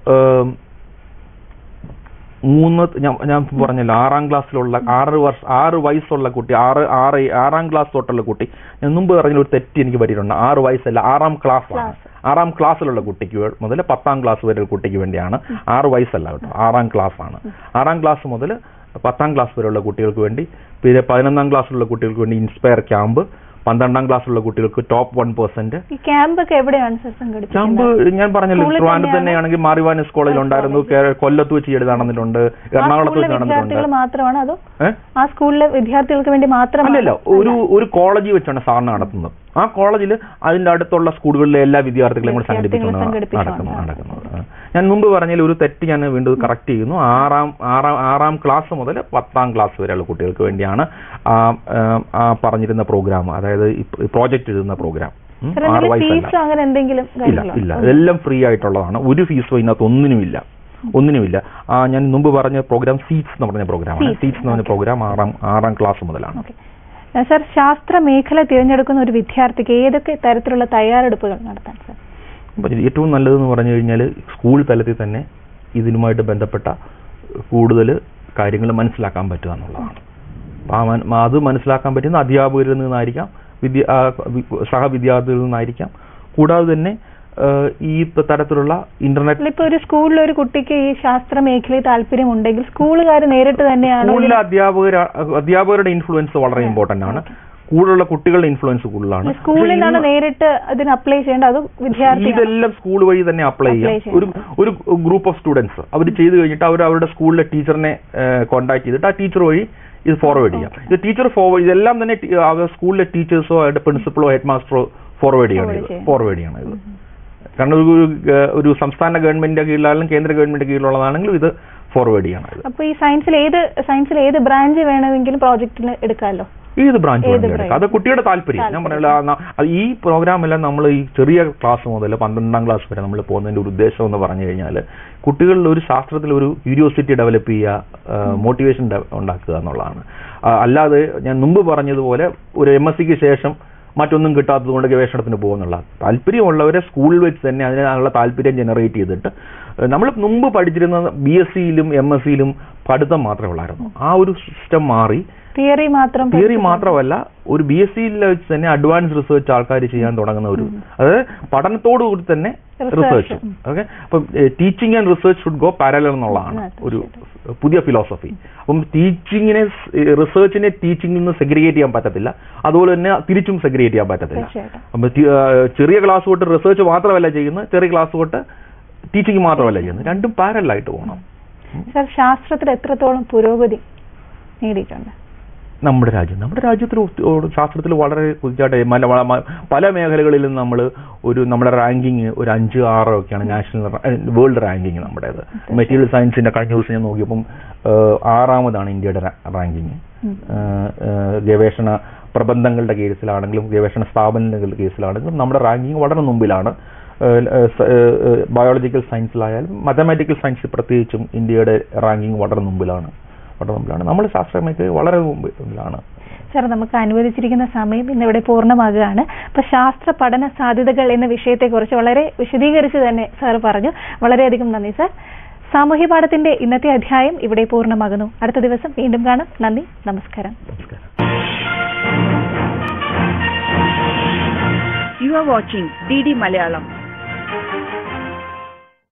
Speaker 2: മൂന്ന് ഞാൻ ഞാൻ പറഞ്ഞല്ലോ ആറാം ക്ലാസ്സിലുള്ള ആറ് വർഷം ആറ് വയസ്സുള്ള കുട്ടി ആറ് ആറ് ആറാം ക്ലാസ് തൊട്ടുള്ള കുട്ടി ഞാൻ മുമ്പ് പറഞ്ഞ ഒരു തെറ്റ് എനിക്ക് പറ്റിയിട്ടുണ്ട് ആറ് വയസ്സല്ല ആറാം ക്ലാസ് ആണ് ആറാം ക്ലാസ്സിലുള്ള കുട്ടിക്ക് വേ- മുതൽ പത്താം ക്ലാസ് വരെ കുട്ടിക്ക് വേണ്ടിയാണ് ആറ് വയസ്സല്ല കേട്ടോ ആറാം ക്ലാസ് ആണ് ആറാം ക്ലാസ് മുതൽ പത്താം ക്ലാസ് വരെയുള്ള കുട്ടികൾക്ക് വേണ്ടി പിന്നെ പതിനൊന്നാം ക്ലാസ്സിലുള്ള കുട്ടികൾക്ക് വേണ്ടി ഇൻസ്പയർ ക്യാമ്പ് പന്ത്രണ്ടാം ക്ലാസ്സിലുള്ള കുട്ടികൾക്ക് ടോപ്പ് വൺ പെർസെന്റ്
Speaker 1: ഈ ക്യാമ്പ് ഒക്കെ എവിടെയാണ് സർ
Speaker 2: ക്യാമ്പ്
Speaker 1: സംഘടിപ്പിക്കുന്നത്
Speaker 2: ഞാൻ പറഞ്ഞല്ലോ
Speaker 1: സ്കൂളിൽ
Speaker 2: ട്രിവാൻഡ്രത്ത്
Speaker 1: തന്നെയാണ്?
Speaker 2: തന്നെയാണെങ്കിൽ മാറിവാനസ് കോളേജിൽ ഉണ്ടായിരുന്നു കേ- കൊല്ലത്ത് വെച്ച് ചെയ്ത് നടന്നിട്ടുണ്ട്
Speaker 1: ആ
Speaker 2: എറണാകുളത്ത്
Speaker 1: സ്കൂളിലെ
Speaker 2: വെച്ച് നടന്നിട്ടുണ്ട്
Speaker 1: വിദ്യാർത്ഥികൾ മാത്രമാണോ അതോ
Speaker 2: ഏഹ്
Speaker 1: ആ സ്കൂളിലെ വിദ്യാർത്ഥികൾക്ക് വേണ്ടി മാത്രമാണ്
Speaker 2: അല്ലല്ല ഒരു ഒരു കോളേജിൽ വെച്ചാണ് സാറിന് നടത്തുന്നത് ആ കോളേജിൽ അതിന്റെ അടുത്തുള്ള സ്കൂളുകളിലെ എല്ലാ വിദ്യാർത്ഥികളെയും കൂടെ
Speaker 1: വിദ്യാർത്ഥികളെ
Speaker 2: സംഘടിപ്പിച്ചുകൊണ്ട്
Speaker 1: സംഘടിപ്പിച്ചുകൊണ്ട്
Speaker 2: നടക്കുന്നത് നടക്കുന്നത് ഞാൻ മുമ്പ് പറഞ്ഞതിൽ ഒരു തെറ്റ് ഞാൻ വീണ്ടും കറക്റ്റ് ചെയ്യുന്നു ആറാം ആറാം ആറാം ക്ലാസ് മുതൽ പത്താം ക്ലാസ് വരെയുള്ള കുട്ടികൾക്ക് വേണ്ടിയാണ് ആ ആ, ആ പറഞ്ഞിരുന്ന പ്രോഗ്രാം അതായത് ഈ പ്രോജക്റ്റ് എഴുതുന്ന പ്രോഗ്രാം
Speaker 1: സർ
Speaker 2: ആറ്
Speaker 1: എന്തെങ്കിലും
Speaker 2: വയസ്സല്ല
Speaker 1: ഫീസോ അങ്ങനെ എന്തെങ്കിലും
Speaker 2: ഇല്ല
Speaker 1: കാര്യങ്ങളോ
Speaker 2: ഇല്ല ഇതെല്ലാം ഫ്രീ ആയിട്ടുള്ളതാണ് ഒരു ഫീസോ ഇതിനകത്ത് ഒന്നിനുമില്ല ഒന്നിനുമില്ല ആ, ഞാൻ മുമ്പ് പറഞ്ഞ പ്രോഗ്രാം സീറ്റ്സ് എന്ന് പറഞ്ഞ പ്രോഗ്രാമാണ്
Speaker 1: Seats,
Speaker 2: സീറ്റ്സ് എന്ന് പറഞ്ഞ പ്രോഗ്രാം ആറാം ആറാം ക്ലാസ് മുതലാണ്
Speaker 1: ഓക്കെ സർ ശാസ്ത്ര മേഖല തിരഞ്ഞെടുക്കുന്ന ഒരു വിദ്യാർത്ഥിക്ക് ഏതൊക്കെ തരത്തിലുള്ള തയ്യാറെടുപ്പുകൾ നടത്താൻ സർ
Speaker 2: അപ്പൊ ഏറ്റവും നല്ലതെന്ന് പറഞ്ഞു കഴിഞ്ഞാൽ സ്കൂൾ തലത്തിൽ തന്നെ ഇതിനുമായിട്ട് ബന്ധപ്പെട്ട കൂടുതൽ കാര്യങ്ങൾ മനസ്സിലാക്കാൻ പറ്റുക എന്നുള്ളതാണ് അപ്പൊ ആ മൻ- അത് മനസ്സിലാക്കാൻ പറ്റുന്ന അധ്യാപകരിൽ നിന്നായിരിക്കാം വിദ്യ ആ, വി- സഹവിദ്യാർത്ഥികളിൽ നിന്നായിരിക്കാം കൂടാതെ തന്നെ ആ, ഈ ഇപ്പ തരത്തിലുള്ള ഇന്റർനെറ്റ്
Speaker 1: ഇപ്പൊ ഒരു സ്കൂളിൽ ഒരു കുട്ടിക്ക് ഈ ശാസ്ത്ര മേഖലയിൽ താല്പര്യം ഉണ്ടെങ്കിൽ സ്കൂളുകാർ നേരിട്ട് തന്നെയാണോ
Speaker 2: സ്കൂളിലെ അധ്യാപകർ അധ്യാപകരുടെ ഇൻഫ്ലുവൻസ് വളരെ ഇമ്പോർട്ടന്റ് ആണ് കൂടുതലുള്ള കുട്ടികളുടെ ഇൻഫ്ലുവൻസ് കൂടുതലാണ്
Speaker 1: ഇതിന് സ്കൂളിൽ
Speaker 2: പക്ഷേ
Speaker 1: നിന്നാണ്
Speaker 2: ഇന്ന്
Speaker 1: നേരിട്ട് അതിന് അപ്ലൈ ചെയ്യേണ്ടത് അത് വിദ്യാർത്ഥി
Speaker 2: ഇതെല്ലാം സ്കൂൾ വഴി തന്നെ അപ്ലൈ
Speaker 1: Apply
Speaker 2: ചെയ്യാം ഒരു ഒരു ഗ്രൂപ്പ് ഓഫ് സ്റ്റുഡൻസ് അവർ ചെയ്ത് കഴിഞ്ഞിട്ട് അവർ അവരുടെ സ്കൂളിലെ ടീച്ചറിനെ കോൺടാക്ട് ചെയ്തിട്ട് ആ ടീച്ചർ വഴി ഇത് ഫോർവേഡ് ചെയ്യാം ഇത് ടീച്ചർ ഫോർവേഡ് ഇതെല്ലാം തന്നെ ടി- അവർ സ്കൂളിലെ ടീച്ചേഴ്സോ അവരുടെ പ്രിൻസിപ്പളോ ഹെഡ് മാസ്റ്ററോ ഫോർവേഡ് ചെയ്യണം
Speaker 1: Forward
Speaker 2: ഇത്
Speaker 1: ചെയ്യണം.
Speaker 2: ഫോർവേഡ് ചെയ്യണം ഇത് കാരണം ഒരു ഒരു, ഏഹ്, ഒരു സംസ്ഥാന ഗവൺമെന്റിന്റെ കീഴിലാണെങ്കിലും കേന്ദ്ര ഗവൺമെന്റിന്റെ കീഴിലുള്ളതാണെങ്കിലും ഇത് ഫോർവേഡ് ചെയ്യണം ഇത്
Speaker 1: അപ്പൊ ഈ സയൻസിൽ ഏത് സയൻസിൽ ഏത് ബ്രാഞ്ച് വേണമെങ്കിലും പ്രോജക്റ്റിന് എടുക്കാമല്ലോ
Speaker 2: ഏത് ബ്രാഞ്ച്
Speaker 1: ഏത്
Speaker 2: വേണമെങ്കിലും എടുക്കാം അത്
Speaker 1: branch?
Speaker 2: കുട്ടിയുടെ താല്പര്യം ഞാൻ പറഞ്ഞില്ല ആ, ന- അത് ഈ പ്രോഗ്രാം എല്ലാം നമ്മൾ ഈ ചെറിയ ക്ലാസ് മുതൽ പന്ത്രണ്ടാം ക്ലാസ് വരെ നമ്മൾ പോകുന്നതിന്റെ ഒരു ഉദ്ദേശം എന്ന് പറഞ്ഞു കഴിഞ്ഞാൽ കുട്ടികളിൽ ഒരു ശാസ്ത്രത്തിൽ ഒരു ക്യൂരിയോസിറ്റി ഡെവലപ്പ് ചെയ്യുക മോട്ടിവേഷൻ ഉണ്ടാക്കുക എന്നുള്ളതാണ് ആ, അല്ലാതെ ഞാൻ മുമ്പ് പറഞ്ഞതുപോലെ ഒരു എം എസ് സിക്ക് ശേഷം മറ്റൊന്നും കിട്ടാത്തത് കൊണ്ട് ഗവേഷണത്തിന് പോകുന്നുള്ള താല്പര്യമുള്ളവരെ സ്കൂളിൽ വെച്ച് തന്നെ അതിനുള്ള താല്പര്യം ജനറേറ്റ് ചെയ്തിട്ട് നമ്മൾ മുമ്പ് പഠിച്ചിരുന്ന ബി എസ് സിയിലും എം എസ് സിയിലും പഠിത്തം മാത്രമേ ഉള്ളായിരുന്നു ആ ഒരു സിസ്റ്റം മാറി
Speaker 1: തിയറി മാത്രം
Speaker 2: തിയറി
Speaker 1: പഠിച്ചിട്ട്
Speaker 2: മാത്രമല്ല ഒരു ബി എസ് സിയിൽ വെച്ച് തന്നെ അഡ്വാൻസ് റിസർച്ച് ആൾക്കാർ ചെയ്യാൻ തുടങ്ങുന്ന ഒരു അതായത് പഠനത്തോടു കൂടി തന്നെ
Speaker 1: Research,
Speaker 2: റിസർച്ച്
Speaker 1: ഉം.
Speaker 2: ഓക്കെ അപ്പം teaching and research should go parallel എന്നുള്ളതാണ്
Speaker 1: ആ,
Speaker 2: ഒരു പുതിയ ഫിലോസഫി അപ്പം ടീച്ചിങ്ങിനെ റിസർച്ചിനെ ടീച്ചിങ്ങിൽ നിന്ന് സെഗ്രിഗേറ്റ് ചെയ്യാൻ പറ്റത്തില്ല അതുപോലെ തന്നെ തിരിച്ചും സെഗ്രിഗേറ്റ് ചെയ്യാൻ പറ്റത്തില്ല
Speaker 1: തീർച്ചയായിട്ടും
Speaker 2: അപ്പം തി- ആ, ചെറിയ ക്ലാസ് തൊട്ട് റിസർച്ച് മാത്രമല്ല ചെയ്യുന്നത് ചെറിയ ക്ലാസ് തൊട്ട് ടീച്ചിങ് മാത്രമല്ല ചെയ്യുന്നത് രണ്ടും പാരലായിട്ട് പോകണം
Speaker 1: സർ ശാസ്ത്രത്തിൽ എത്രത്തോളം പുരോഗതി നേടിയിട്ടുണ്ട്
Speaker 2: നമ്മുടെ രാജ്യം നമ്മുടെ രാജ്യത്തിൽ ഒത്തി- ഓ- ശാസ്ത്രത്തിൽ വളരെ കുതിച്ചാട്ടെ മല- വള- മ- പല മേഖലകളിലും നമ്മൾ ഒരു നമ്മുടെ റാങ്കിങ് ഒരു അഞ്ച് ആറോ ഒക്കെയാണ് നാഷണൽ വേൾഡ് റാങ്കിങ് നമ്മുടേത് മെറ്റീരിയൽ സയൻസിന്റെ കഴിഞ്ഞ ദിവസം ഞാൻ നോക്കിയപ്പം ഏഹ്, ആറാമതാണ് ഇന്ത്യയുടെ റാങ്കിങ്
Speaker 1: ഉം.
Speaker 2: ഗവേഷണ പ്രബന്ധങ്ങളുടെ കേസിലാണെങ്കിലും ഗവേഷണ സ്ഥാപനങ്ങളുടെ കേസിലാണെങ്കിലും നമ്മുടെ റാങ്കിങ് വളരെ മുമ്പിലാണ് ബയോളജിക്കൽ സയൻസിലായാലും മാത്തമാറ്റിക്കൽ സയൻസിൽ പ്രത്യേകിച്ചും ഇന്ത്യയുടെ റാങ്കിങ് വളരെ മുമ്പിലാണ് വളരെ മുമ്പിലാണ് നമ്മൾ ശാസ്ത്ര മേഖലയിൽ വളരെ മുമ്പിലാണ്
Speaker 1: സാർ നമുക്ക് അനുവദിച്ചിരിക്കുന്ന സമയം ഇന്നിവിടെ പൂർണ്ണമാകുകയാണ് അപ്പൊ ശാസ്ത്ര പഠന സാധ്യതകൾ എന്ന വിഷയത്തെക്കുറിച്ച് വളരെ വിശദീകരിച്ച് തന്നെ സാർ പറഞ്ഞു വളരെയധികം നന്ദി സാർ സാമൂഹ്യ പാഠത്തിന്റെ ഇന്നത്തെ അധ്യായം ഇവിടെ പൂർണ്ണമാകുന്നു അടുത്ത ദിവസം വീണ്ടും കാണാം നന്ദി നമസ്കാരം
Speaker 2: നമസ്കാരം
Speaker 4: You are watching DD Malayalam.